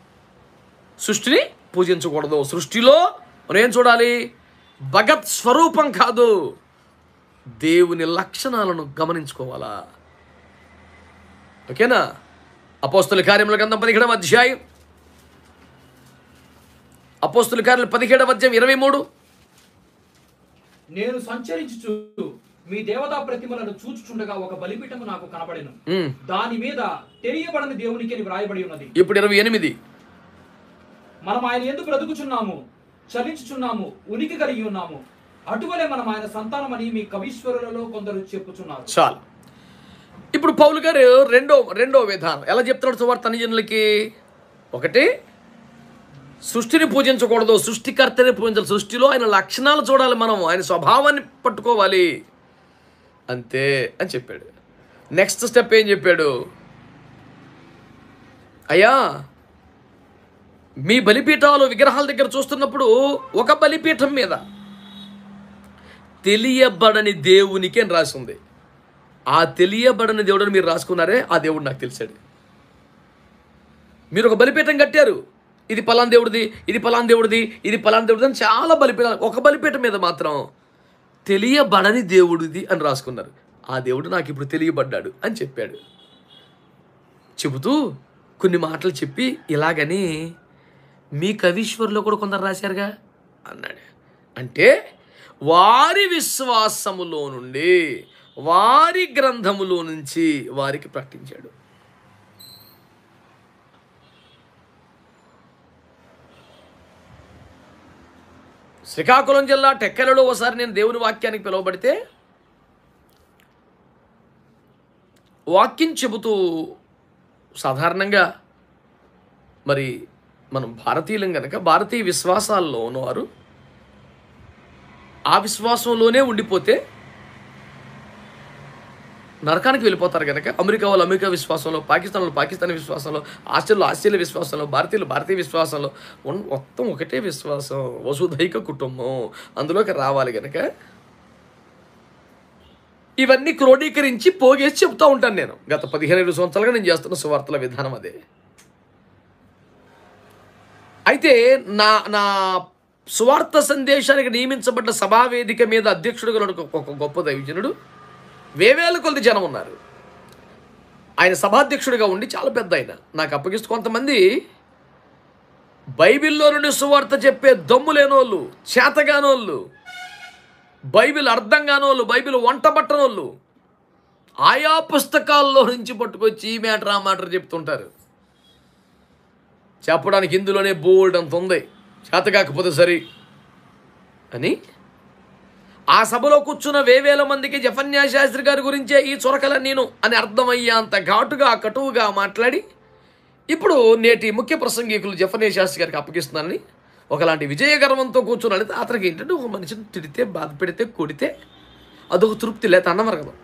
సృష్టిని పూజించకూడదు సృష్టిలో మనం ఏం చూడాలి భగత్ స్వరూపం కాదు దేవుని లక్షణాలను గమనించుకోవాలా ఓకేనా అపోస్తుల కార్యముల గ్రంథం పదిహేడవ అధ్యాయం అపోస్తుల కార్యాలు పదిహేడవ అధ్యాయం ఇరవై మూడు నేను సంచరించుచు మీ దేవతా ప్రతిమలను చూచుచుండగా ఒక బలిపీఠము నాకు కనబడెను దాని మీద తెలియబడని దేవునికి అని వ్రాయబడి ఉన్నది ఇప్పుడు ఇరవై ఎనిమిది మనం ఆయన ఎందుకు బ్రతుకుచున్నాము చలించుచున్నాము ఉనికి కలిగి ఉన్నాము అటువలే మనం ఆయన సంతానమని మీ కవీశ్వరులలో కొందరు చెప్పుచున్నారు చాలు ఇప్పుడు పౌలు గారు రెండో రెండో విధానం ఎలా చెప్తున్నాడు సువార్త అనుజనులకి ఒకటి సృష్టిని పూజించకూడదు సృష్టికర్తని పూజించాలి సృష్టిలో ఆయన లక్షణాలు చూడాలి మనం ఆయన స్వభావాన్ని పట్టుకోవాలి అంతే అని చెప్పాడు నెక్స్ట్ స్టెప్ ఏం చెప్పాడు అయ్యా మీ బలిపీఠాలు విగ్రహాల దగ్గర చూస్తున్నప్పుడు ఒక బలిపీఠం మీద తెలియబడని దేవునికి అని రాసి ఉంది ఆ తెలియబడని దేవుడని మీరు రాసుకున్నారే ఆ దేవుడు నాకు తెలిసాడు మీరు ఒక బలిపీఠం కట్టారు ఇది పలాన్ దేవుడిది ఇది పలాన్ దేవుడిది ఇది పలాన్ దేవుడిది అని చాలా బలిపీఠాలు ఒక బలిపీఠం మీద మాత్రం తెలియబడని దేవుడిది అని రాసుకున్నారు ఆ దేవుడు నాకు ఇప్పుడు తెలియబడ్డాడు అని చెప్పాడు చెబుతూ కొన్ని మాటలు చెప్పి ఇలాగని మీ కవీశ్వరులో కూడా కొందరు రాశారుగా అన్నాడు అంటే వారి విశ్వాసములో నుండి వారి గ్రంథములో నుంచి వారికి ప్రకటించాడు శ్రీకాకుళం జిల్లా టెక్కలలో ఒకసారి నేను దేవుని వాక్యానికి పిలువబడితే వాక్యం చెబుతూ సాధారణంగా మరి మనం భారతీయులం కనుక భారతీయ విశ్వాసాల్లో ఉన్నవారు ఆ విశ్వాసంలోనే ఉండిపోతే నరకానికి వెళ్ళిపోతారు కనుక అమెరికా వాళ్ళు అమెరికా విశ్వాసంలో పాకిస్తాన్ వాళ్ళు పాకిస్తాన్ విశ్వాసంలో ఆస్ట్రేలియా ఆస్ట్రేలియా విశ్వాసంలో భారతీయులు భారతీయ విశ్వాసంలో ఉన్- మొత్తం ఒకటే విశ్వాసం వసుధైక కుటుంబం అందులోకి రావాలి కనుక ఇవన్నీ క్రోడీకరించి పోగేసి చెప్తా ఉంటాను నేను గత పదిహేను ఇరవై సంవత్సరాలుగా నేను చేస్తున్న సువార్తల విధానం అదే అయితే నా నా సువార్త సందేశానికి నియమించబడ్డ సభావేదిక మీద అధ్యక్షుడుగా ఉన్న ఒక- ఒక గొప్ప దైవజనుడు వేవేల కొద్ది జనం ఉన్నారు ఆయన సభాధ్యక్షుడిగా ఉండి చాలా పెద్ద ఆయన నాకు అప్పగిస్తూ కొంతమంది బైబిల్లో నుండి సువార్త చెప్పే దమ్ము లేనోళ్ళు చేతగానోళ్ళు బైబిల్ అర్థం కానోళ్ళు బైబిల్ వంట పట్టనోళ్ళు ఆయా పుస్తకాల్లో నుంచి పట్టుకొచ్చి ఈ మ్యాటర్ ఆ మ్యాటర్ చెప్తుంటారు చెప్పడానికి ఇందులోనే బోల్డ్ అంత ఉంది చేత కాకపోతే సరి అని ఆ సభలో కూర్చున్న వేవేల మందికి జఫన్యా శాస్త్రి గారి గురించే ఈ చొరకల నేను అని అర్థమయ్యేంత ఘాటుగా కటువుగా మాట్లాడి ఇప్పుడు నేటి ముఖ్య ప్రసంగికులు జఫన్యా శాస్త్రి గారికి అప్పగిస్తున్నానని ఒకలాంటి విజయ గర్వంతో కూర్చున్నాను అతనికి ఏంటంటే ఒక మనిషిని తిడితే బాధ పెడితే కొడితే అదొక తృప్తి లేత అన్నమరగదు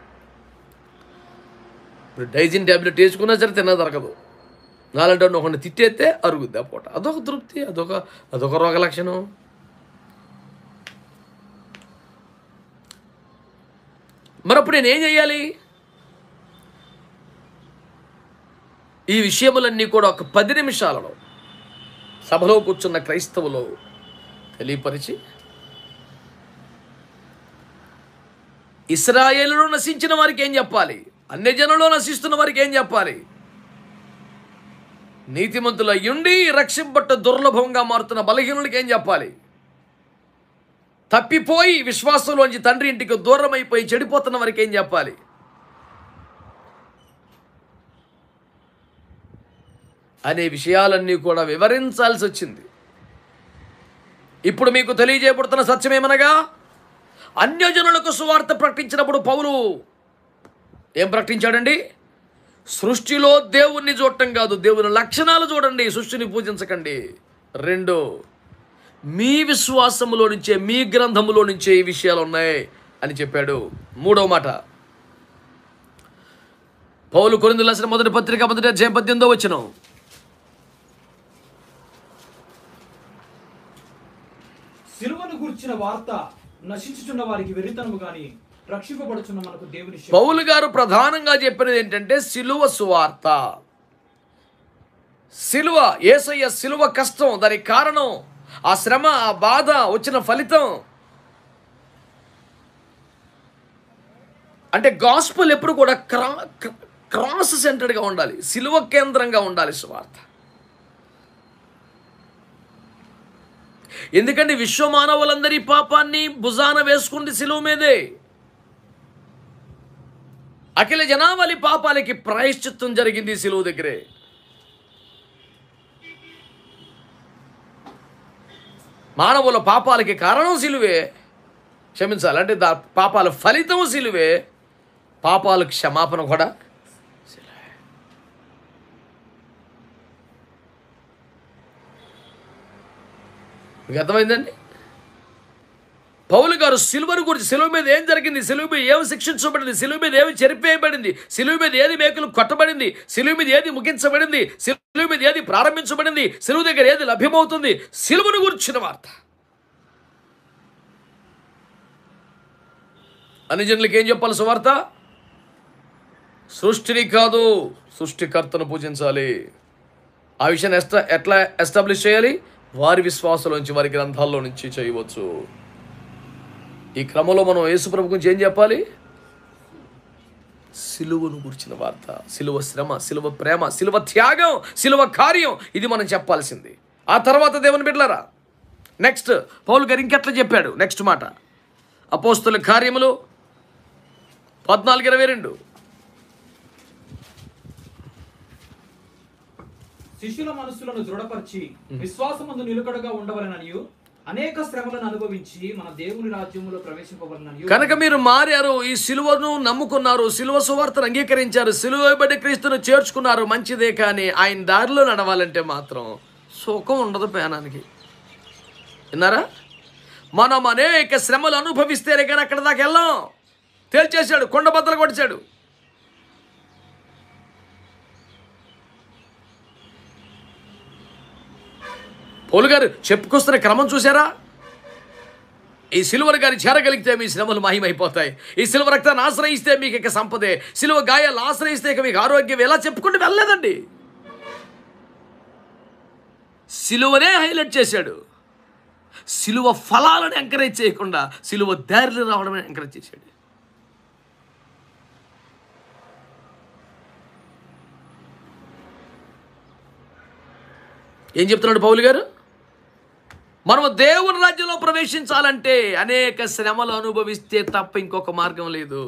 ఇప్పుడు డైజిన్ ట్యాబ్లెట్ వేసుకున్నా సరే తిన్నా దొరకదు నాలంటే ఒకరిని తిట్టేస్తే అరుగుద్ది ఆ పూట అదొక తృప్తి అదొక అదొక రోగ లక్షణం మరప్పుడు నేను ఏం చేయాలి ఈ విషయములన్నీ కూడా ఒక పది నిమిషాలలో సభలో కూర్చున్న క్రైస్తవులు తెలియపరిచి ఇస్రాయేలులో నశించిన వారికి ఏం చెప్పాలి అన్ని జనంలో నశిస్తున్న వారికి ఏం చెప్పాలి నీతిమంతుల అయ్యుండి రక్షింపట్ట దుర్లభంగా మారుతున్న బలహీనులకి ఏం చెప్పాలి తప్పిపోయి విశ్వాసంలోంచి తండ్రి ఇంటికి దూరం అయిపోయి చెడిపోతున్న వారికి ఏం చెప్పాలి అనే విషయాలన్నీ కూడా వివరించాల్సి వచ్చింది ఇప్పుడు మీకు తెలియజేయబడుతున్న సత్యమేమనగా అన్యజనులకు సువార్త ప్రకటించినప్పుడు పౌలు ఏం ప్రకటించాడండి సృష్టిలో దేవుణ్ణి చూడటం కాదు దేవుని లక్షణాలు చూడండి సృష్టిని పూజించకండి రెండు మీ విశ్వాసములో నుంచే మీ గ్రంథములో నుంచే ఈ విషయాలు ఉన్నాయి అని చెప్పాడు మూడవ మాట పౌలు కొరిందు రాసిన మొదటి పత్రిక మొదటి అధ్యాయం పద్దెనిమిదో వచ్చిన సిలువను గుర్చిన వార్త నశించుచున్న వారికి వెరితనము గాని రక్షింపబడుచున్న మనకు దేవుని శక్తి. పౌలు గారు ప్రధానంగా చెప్పినది ఏంటంటే సిలువ సువార్త సిలువ ఏసయ్య సిలువ కష్టం దానికి కారణం ఆ శ్రమ ఆ బాధ వచ్చిన ఫలితం అంటే గాస్పుల్ ఎప్పుడు కూడా క్రా క్ర- క్రాస్ సెంటర్డ్గా ఉండాలి సిలువ కేంద్రంగా ఉండాలి సువార్త ఎందుకంటే విశ్వమానవులందరి పాపాన్ని భుజాన వేసుకుంది సిలువ మీదే అఖిల జనావళి పాపాలకి ప్రాయశ్చిత్తం జరిగింది ఈ సిలువ దగ్గరే మానవుల పాపాలకి కారణం సిలువే క్షమించాలి అంటే దా పాపాల ఫలితం సిలువే పాపాల క్షమాపణ కూడా సిలువే. మీకు అర్థమైందండి పౌలు గారు సిలువను గురించి సిలువ మీద ఏం జరిగింది సిలువ మీద ఏమి శిక్షించబడింది సిలువ మీద ఏమి చెరిపేయబడింది సిలువ మీద ఏది మేకులు కొట్టబడింది సిలువ మీద ఏది ముగించబడింది సిలువ మీద ఏది ప్రారంభించబడింది సిలువ దగ్గర ఏది లభ్యమవుతుంది సిలువను గురించిన వార్త అన్ని జనులకి ఏం చెప్పాలి సువార్త సృష్టిని కాదు సృష్టికర్తను పూజించాలి ఆ విషయాన్ని ఎస్టా ఎట్లా ఎస్టాబ్లిష్ చేయాలి వారి విశ్వాసంలోంచి వారి గ్రంథాల్లో నుంచి చేయవచ్చు ఈ క్రమంలో మనం యేసుప్రభు గురించి ఏం చెప్పాలి సిలువను గురించిన వార్త సిలువ శ్రమ సిలువ ప్రేమ సిలువ త్యాగం సిలువ కార్యం ఇది మనం చెప్పాల్సింది ఆ తర్వాత దేవుని బిడ్డలారా నెక్స్ట్ పౌలు గారు ఇంకెట్లా చెప్పాడు నెక్స్ట్ మాట అపోస్తుల కార్యములు పద్నాలుగు ఇరవై రెండు శిష్యుల మనస్సులను దృఢపరిచి విశ్వాసమందు నిలకడగా ఉండవలననియు అనేక శ్రమలను అనుభవించి మన దేవుని రాజ్యములో ప్రవేశింపవలననియు కనుక మీరు మారారు ఈ సిలువను నమ్ముకున్నారు సిలువ సువార్తను అంగీకరించారు సిలువ బడి క్రీస్తును చేర్చుకున్నారు మంచిదే కానీ ఆయన దారిలో నడవాలంటే మాత్రం సుఖం ఉండదు పేనానికి విన్నారా మనం అనేక శ్రమలు అనుభవిస్తేనే కానీ అక్కడ దాకా వెళ్ళాం తేల్చేశాడు కొండ బద్దలు కొడిచాడు పౌలు గారు చెప్పుకొస్తున్న క్రమం చూసారా ఈ సిలువను గారి చేరగలిగితే మీ శ్రమలు మహిమైపోతాయి ఈ సిలువ రక్తాన్ని ఆశ్రయిస్తే మీకు ఇక సంపదే సిలువ గాయాలు ఆశ్రయిస్తే ఇక మీకు ఆరోగ్యం ఎలా చెప్పుకుంటూ వెళ్ళలేదండి సిలువనే హైలైట్ చేశాడు సిలువ ఫలాలను ఎంకరేజ్ చేయకుండా సిలువ దారిలో రావడమే ఎంకరేజ్ చేశాడు ఏం చెప్తున్నాడు పౌలు గారు మనము దేవుని రాజ్యంలో ప్రవేశించాలంటే అనేక శ్రమలు అనుభవిస్తే తప్ప ఇంకొక మార్గం లేదు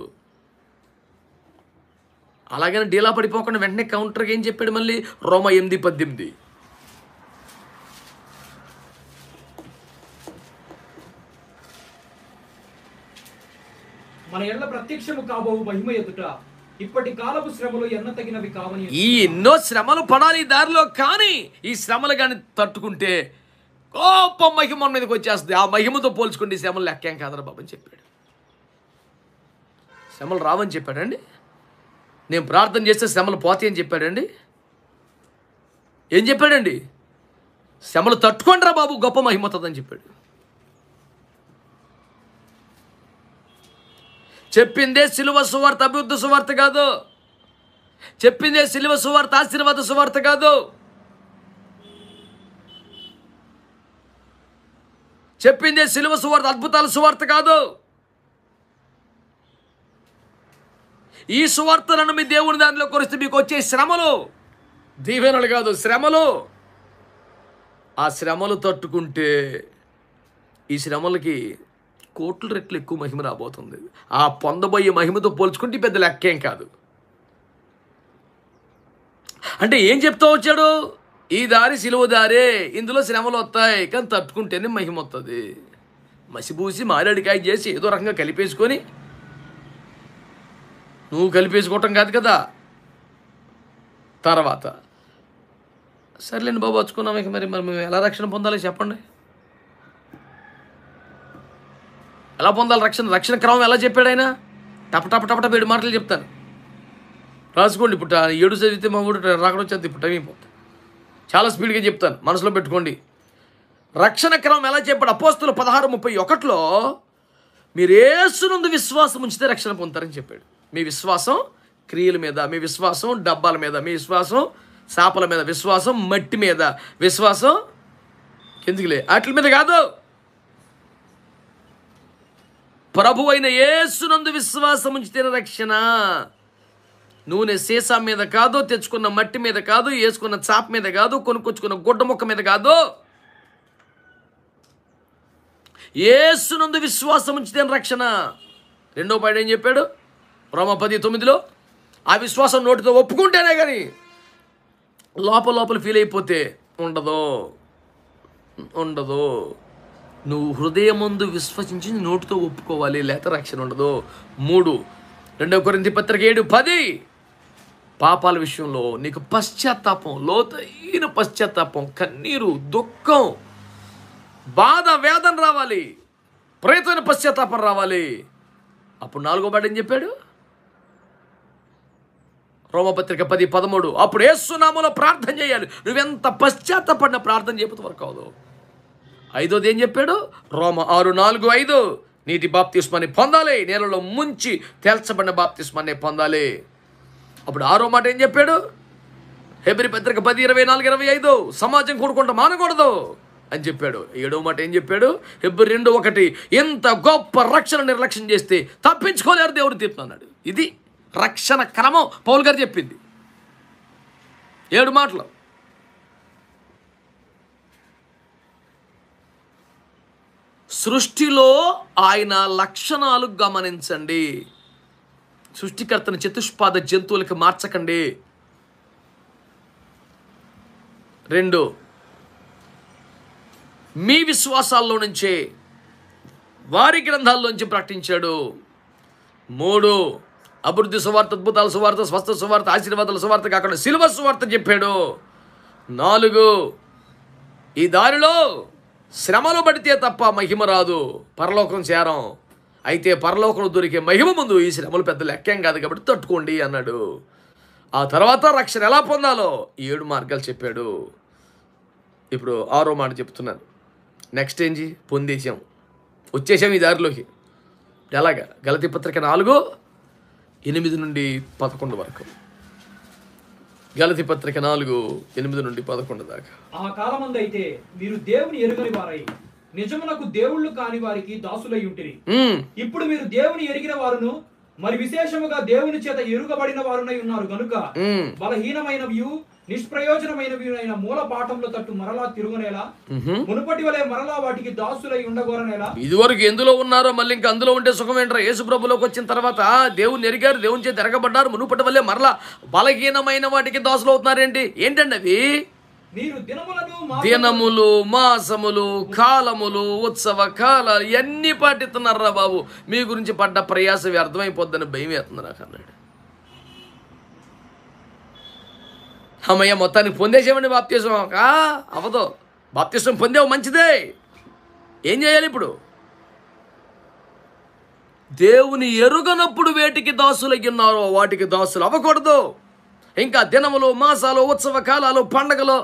అలాగని డీలా పడిపోకుండా వెంటనే కౌంటర్కి ఏం చెప్పాడు మళ్ళీ రోమ ఎనిమిది పద్దెనిమిది మన ఎళ్ళ ప్రత్యక్షము కాబోవు మహిమ ఎదుట ఇప్పటి కాలపు శ్రమలు ఎన్న తగినవి కావని ఈ ఎన్నో శ్రమలు పడాలి ఈ దారిలో కానీ ఈ శ్రమలు కానీ తట్టుకుంటే గొప్ప మహిమ మన మీదకి వచ్చేస్తుంది ఆ మహిమతో పోల్చుకుంటే ఈ శ్రమలు లెక్కేం కాదరా బాబు అని చెప్పాడు శ్రమలు రావని చెప్పాడండి నేను ప్రార్థన చేస్తే శ్రమలు పోతాయి అని చెప్పాడండి ఏం చెప్పాడండి శ్రమలు తట్టుకోండిరా బాబు గొప్ప మహిమ వస్తుందని చెప్పాడు చెప్పిందే సిలువ సువార్త అభివృద్ధి సువార్త కాదు చెప్పిందే సిలువ సువార్త ఆశీర్వాద సువార్త కాదు చెప్పిందే సిలువ సువార్త అద్భుతాల సువార్త కాదు ఈ సువార్తలను మీ దేవుని దానిలో కొరిస్తే మీకు వచ్చే శ్రమలు దీవెనలు కాదు శ్రమలు ఆ శ్రమలు తట్టుకుంటే ఈ శ్రమలకి కోట్ల రెట్లు ఎక్కువ మహిమ రాబోతుంది ఆ పొందబోయే మహిమతో పోల్చుకుంటే పెద్ద లెక్కేం కాదు అంటే ఏం చెప్తూ వచ్చాడు ఈ దారి సిలువ దారే ఇందులో శ్రమలు వస్తాయి కానీ తట్టుకుంటేనే మహిమ వస్తుంది మసిపూసి మారేడికాయ చేసి ఏదో రకంగా కలిపేసుకొని నువ్వు కలిపేసుకోవటం కాదు కదా తర్వాత సర్లేండి బాబు వచ్చుకున్నాం ఇక మరి మరి మేము ఎలా రక్షణ పొందాలి చెప్పండి ఎలా పొందాలి రక్షణ రక్షణ క్రమం ఎలా చెప్పాడు ఆయన టప టప టప టప ఏడు మాటలు చెప్తాను రాసుకోండి ఇప్పుడు ఆ ఏడు చదివితే మా ఊడు రాకడ వచ్చేది ఇప్పుడు టైం అయిపోతుంది చాలా స్పీడ్గా చెప్తాను మనసులో పెట్టుకోండి రక్షణ క్రమం ఎలా చెప్పాడు అపోస్తులు పదహారు ముప్పై ఒకటిలో మీరు ఏసునందు విశ్వాసం ఉంచితే రక్షణ పొందుతారని చెప్పాడు మీ విశ్వాసం క్రియల మీద మీ విశ్వాసం డబ్బాల మీద మీ విశ్వాసం చేపల మీద విశ్వాసం మట్టి మీద విశ్వాసం ఎందుకులే వాటి మీద కాదు ప్రభు అయిన యేసునందు విశ్వాసం ఉంచితేనే రక్షణ నూనె సీసా మీద కాదు తెచ్చుకున్న మట్టి మీద కాదు వేసుకున్న చాప మీద కాదు కొనుక్కొచ్చుకున్న గుడ్డ ముక్క మీద కాదు యేసునందు విశ్వాసం ఉంచితేనే రక్షణ రెండో పాయింట్ ఏం చెప్పాడు రోమ పది తొమ్మిదిలో ఆ విశ్వాసం నోటితో ఒప్పుకుంటేనే కానీ లోపల లోపల ఫీల్ అయిపోతే ఉండదు ఉండదు నువ్వు హృదయం ముందు విశ్వసించి నోటితో ఒప్పుకోవాలి లేత రక్షణ ఉండదు మూడు రెండవ కొరింది పత్రిక ఏడు పది పాపాల విషయంలో నీకు పశ్చాత్తాపం లోతైన పశ్చాత్తాపం కన్నీరు దుఃఖం బాధ వేదన రావాలి ప్రయత్న పశ్చాత్తాపం రావాలి అప్పుడు నాలుగో బాట ఏం చెప్పాడు రోమపత్రిక పది పదమూడు అప్పుడు ఏసునామలో ప్రార్థన చేయాలి నువ్వెంత పశ్చాత్తపడిన ప్రార్థన చేయకపోతే వరకు అవదు ఐదోది ఏం చెప్పాడు రోమ ఆరు నాలుగు ఐదు నీటి బాప్తిస్మాన్ని పొందాలి నేలలో ముంచి తేల్చబడిన బాప్తిస్మాన్ని పొందాలి అప్పుడు ఆరో మాట ఏం చెప్పాడు హెబ్రి పత్రిక పది ఇరవై నాలుగు ఇరవై ఐదు సమాజం కూడుకుంటూ మానకూడదు అని చెప్పాడు ఏడో మాట ఏం చెప్పాడు హెబ్రి రెండు ఒకటి ఎంత గొప్ప రక్షణ నిర్లక్ష్యం చేస్తే తప్పించుకోలేరు దేవుడు తీర్పుతున్నాడు ఇది రక్షణ క్రమం పౌల్ గారు చెప్పింది ఏడు మాటలు సృష్టిలో ఆయన లక్షణాలు గమనించండి సృష్టికర్తను చతుష్పాద జంతువులకు మార్చకండి రెండు మీ విశ్వాసాల్లో నుంచే వారి గ్రంథాల్లోంచి ప్రకటించాడు మూడు అభివృద్ధి సువార్త అద్భుతాల సువార్త స్వస్థ సువార్త ఆశీర్వాదాల సువార్త కాకుండా సిల్వ సువార్త చెప్పాడు నాలుగు ఈ దారిలో శ్రమలు పడితే తప్ప మహిమ రాదు పరలోకం చేరం అయితే పరలోకంలో దొరికే మహిమ ముందు ఈ శ్రమలు పెద్ద లెక్కేం కాదు కాబట్టి తట్టుకోండి అన్నాడు ఆ తర్వాత రక్షణ ఎలా పొందాలో ఈ ఏడు మార్గాలు చెప్పాడు ఇప్పుడు ఆరో మాట చెప్తున్నాను నెక్స్ట్ ఏంటి పొందేశాం వచ్చేసాం ఈ దారిలోకి ఎలాగా గలతి పత్రిక నాలుగు ఎనిమిది నుండి పదకొండు వరకు గలతి పత్రిక నాలుగు ఎనిమిది నుండి పదకొండు దాకా ఆ కాలమందైతే మీరు దేవుని ఎరుగని వారై నిజమునకు దేవుళ్ళు కాని వారికి దాసులై ఉంటిరి మ్మ్. ఇప్పుడు మీరు దేవుని ఎరిగిన వారును మరి విశేషముగా దేవుని చేత ఎరుగబడిన వారునై ఉన్నారు గనుక మ్మ్. బలహీనమైనవియు నిష్ప్రయోజనమైనవి అయిన మూల పాఠంలో తట్టు మరలా తిరుగునేలా మ్హూ. మునుపటి వలె మరలా వాటికి దాసులై ఉండగోరనేలా ఇదివరకు ఎందులో ఉన్నారో మళ్ళీ ఇంకా అందులో ఉంటే సుఖం ఏంట్రా యేసు ప్రభులోకి వచ్చిన తర్వాత దేవుని ఎరిగారు దేవుని చేతి ఎరగబడ్డారు మునుపటి వల్లే మరలా బలహీనమైన వాటికి దాసులు అవుతున్నారేంటి ఏంటండి అవి మీరు దినములను మాసములను దినములు మాసములు కాలములు ఉత్సవ కాలాలు ఇవన్నీ పాటిస్తున్నారా బాబు మీ గురించి పడ్డ ప్రయాస వ్యర్థమైపోద్దని భయం వేస్తుంది నాకు అన్నాడు అమ్మయ్య మొత్తానికి పొందేసేవండి బాప్తీసం కా అవదు బాప్తీసం పొందేవు మంచిదే ఏం చేయాలి ఇప్పుడు దేవుని ఎరుగనప్పుడు వేటికి దాసులయ్యున్నారో వాటికి దాసులు అవ్వకూడదు ఇంకా దినములు మాసాలు ఉత్సవ కాలాలు పండగలు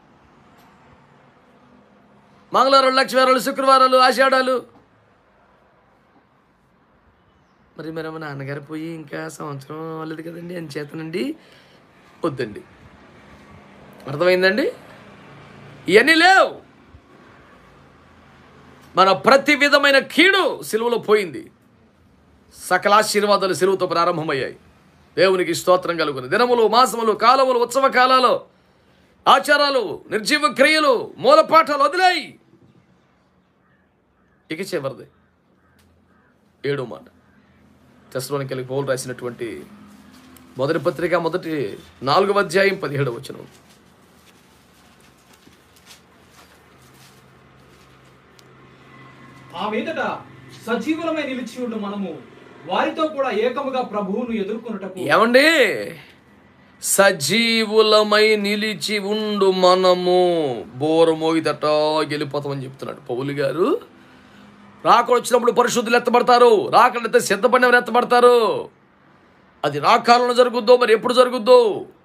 మంగళవారం లక్ష్మీవారాలు శుక్రవారాలు ఆషాఢాలు మరి మరి మా నాన్నగారు పోయి ఇంకా సంవత్సరం అవ్వలేదు కదండి అని చేతనండి వద్దండి అర్థమైందండి ఇవన్నీ లేవు మన ప్రతి విధమైన కీడు సిలువలో పోయింది సకల ఆశీర్వాదాలు సిలువతో ప్రారంభమయ్యాయి దేవునికి స్తోత్రం కలుగును దినములు మాసములు కాలములు ఉత్సవ కాలాలు ఆచారాలు నిర్జీవ క్రియలు మూలపాఠాలు వదిలేయి ఇక చివరిది ఏడో మాట తెసలోనికి వెళ్ళి పౌలు రాసినటువంటి మొదటి పత్రిక మొదటి నాలుగవ అధ్యాయం పదిహేడవ వచనం ఆ మీదట సజీవులమై నిలిచి ఉండు మనము వారితో కూడా ఏకముగా ప్రభువును ఎదుర్కొనుటకు ఏమండి సజీవులమై నిలిచి ఉండు మనము బోర మోగితట వెళ్ళిపోతామని చెప్తున్నాడు పౌలు గారు రాకడ వచ్చినప్పుడు పరిశుద్ధులు ఎత్తబడతారు రాకడైతే సిద్ధపడినవారు ఎత్తబడతారు అది నా కాలంలో జరుగుద్దో మరి ఎప్పుడు జరుగుద్దో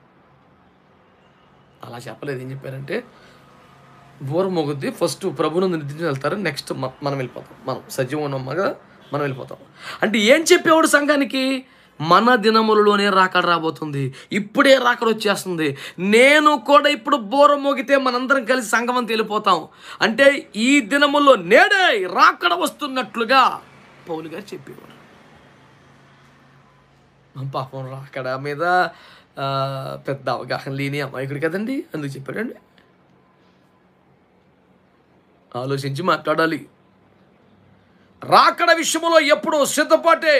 అలా చెప్పలేదు ఏం చెప్పారంటే బోర మోగుద్ది ఫస్ట్ ప్రభును నిద్రించి వెళ్తారు నెక్స్ట్ మనం వెళ్ళిపోతాం మనం సజీవం ఉన్నాం కదా మనం వెళ్ళిపోతాం అంటే ఏం చెప్పేవాడు సంఘానికి మన దినములలోనే రాకడ రాబోతుంది ఇప్పుడే రాకడ వచ్చేస్తుంది నేను కూడా ఇప్పుడు బోర మోగితే మనందరం కలిసి సంగమం తేలిపోతాం అంటే ఈ దినముల్లో నేడే రాకడ వస్తున్నట్లుగా పౌలు గారు చెప్పేవారు పాపం రాకడ మీద ఆ, పెద్ద అవగాహన లేని అమాయకుడు కదండి అందుకు చెప్పాడండి ఆలోచించి మాట్లాడాలి రాకడ విషయంలో ఎప్పుడూ సిద్ధపాటే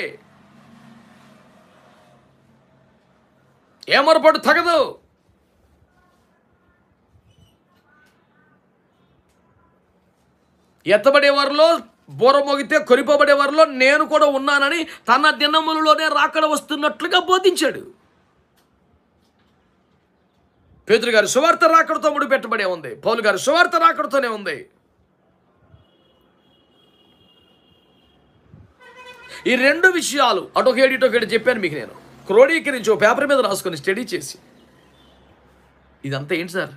ఏమరపాటు తగదు ఎత్తబడే వారిలో బోర మోగితే కొరిపబడే వారిలో నేను కూడా ఉన్నానని తన దినములలోనే రాకడ వస్తున్నట్లుగా బోధించాడు పేతురు గారి సువార్త రాకడతో ముడిపెట్టబడే ఉంది పౌలు గారి సువార్త రాకడతోనే ఉంది ఈ రెండు విషయాలు అటొకేడు ఇటొకేడు చెప్పాను మీకు నేను క్రోడీకరించి ఓ పేపర్ మీద రాసుకొని స్టడీ చేసి ఇదంతా ఏంటి సార్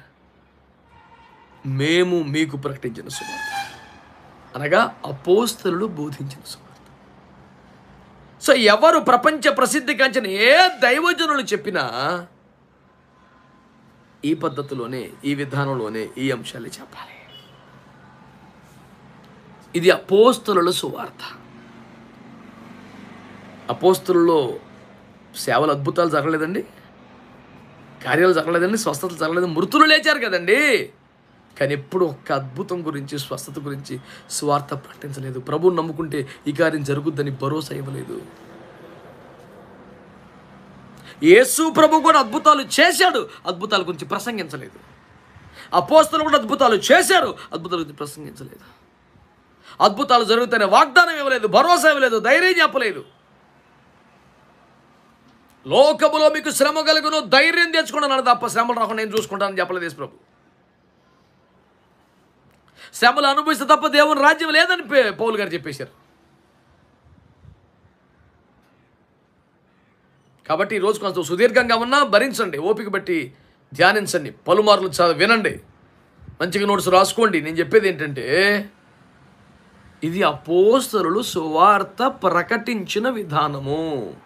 మేము మీకు ప్రకటించిన సువార్త అనగా అపోస్తలు బోధించిన సువార్త సో ఎవరు ప్రపంచ ప్రసిద్ధి కాంచిన ఏ దైవజనులు చెప్పినా ఈ పద్ధతిలోనే ఈ విధానంలోనే ఈ అంశాలు చెప్పాలి ఇది అపోస్తలుల సువార్త అపోస్తులలో సేవలు అద్భుతాలు జరగలేదండి కార్యాలు జరగలేదండి స్వస్థతలు జరగలేదు మృతులు లేచారు కదండి కానీ ఎప్పుడు ఒక్క అద్భుతం గురించి స్వస్థత గురించి స్వార్థ ప్రకటించలేదు ప్రభువుని నమ్ముకుంటే ఈ కార్యం జరుగుద్దని భరోసా ఇవ్వలేదు యేసు ప్రభు కూడా అద్భుతాలు చేశాడు అద్భుతాల గురించి ప్రసంగించలేదు అపోస్తలు కూడా అద్భుతాలు చేశారు అద్భుతాల గురించి ప్రసంగించలేదు అద్భుతాలు జరుగుతాయనే వాగ్దానం ఇవ్వలేదు భరోసా ఇవ్వలేదు ధైర్యం చెప్పలేదు లోకములో మీకు శ్రమ కలుగును ధైర్యం తెచ్చుకున్నాను తప్ప శ్రమలు రాకుండా నేను చూసుకుంటానని చెప్పలేదు యేసు ప్రభు శ్రమలు అనుభవిస్తే తప్ప దేవుని రాజ్యం లేదని పే- పౌలు గారు చెప్పేశారు కాబట్టి ఈ రోజు కొంచెం సుదీర్ఘంగా ఉన్నా భరించండి ఓపిక బట్టి ధ్యానించండి పలుమార్లు చ- వినండి మంచిగా నోట్స్ రాసుకోండి నేను చెప్పేది ఏంటంటే ఇది అపోస్తలు సువార్త ప్రకటించిన విధానము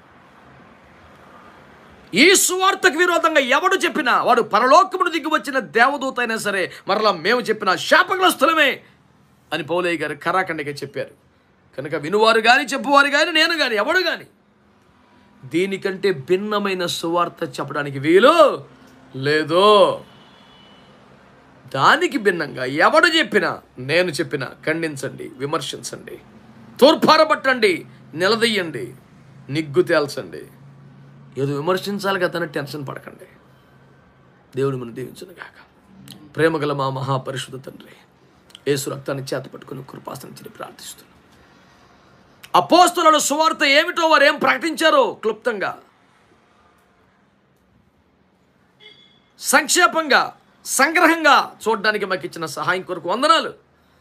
ఈ సువార్తకు విరోధంగా ఎవడు చెప్పినా వాడు పరలోకమును దిగి వచ్చిన దేవదూత అయినా సరే మరలా మేము చెప్పిన శాపగ్రస్తులమే అని పౌలయ్య గారు కరాఖండిగా చెప్పారు కనుక వినువారు కానీ చెప్పువారు కానీ నేను కానీ ఎవడు కానీ దీనికంటే భిన్నమైన సువార్త చెప్పడానికి వీలు లేదు దానికి భిన్నంగా ఎవడు చెప్పినా నేను చెప్పినా ఖండించండి విమర్శించండి తూర్పారబట్టండి నిలదీయండి నిగ్గు తేల్చండి ఏదో విమర్శించాలి కదా టెన్షన్ పడకండి దేవుడు మనం దీవించును గాక ప్రేమగల మా మహాపరిశుద్ధ తండ్రి యేసు రక్తాన్ని చేత పట్టుకుని కృపాసనించి ప్రార్థిస్తున్నాను అపోస్తుల సువార్త ఏమిటో వారు ఏం ప్రకటించారో క్లుప్తంగా సంక్షేపంగా సంగ్రహంగా చూడడానికి మాకు ఇచ్చిన సహాయం కొరకు వందనాలు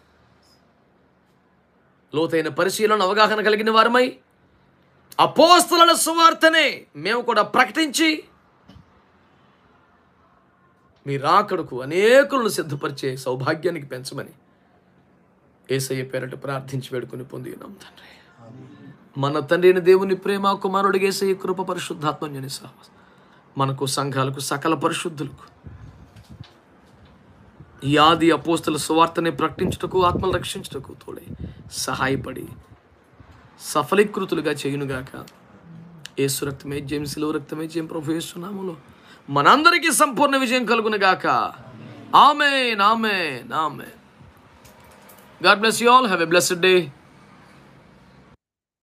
లోతైన పరిశీలన అవగాహన కలిగిన వారమై అపోస్తుల సువార్తనే మేము కూడా ప్రకటించి మీ రాకడకు అనేకులను సిద్ధపరిచే సౌభాగ్యానికి పెంచమని ఏసయ్య పేరట ప్రార్థించి వేడుకొని పొంది ఉన్నాం తండ్రి మన తండ్రిని దేవుని ప్రేమ కుమారుడికి ఏసయ్య కృప పరిశుద్ధాత్మని సహవాసం మనకు సంఘాలకు సకల పరిశుద్ధులకు ఈ ఆది అపోస్తుల సువార్తని ప్రకటించుటకు ఆత్మలు రక్షించుటకు తోడై సహాయపడి సఫలీకృతులుగా చేయునుగాక ఏసు రక్తమే జయం శిలువ రక్తమే జయం ప్రభు యేసునామములో మనందరికీ సంపూర్ణ విజయం కలుగునుగాక ఆమె నామే నామే God bless you all have a blessed day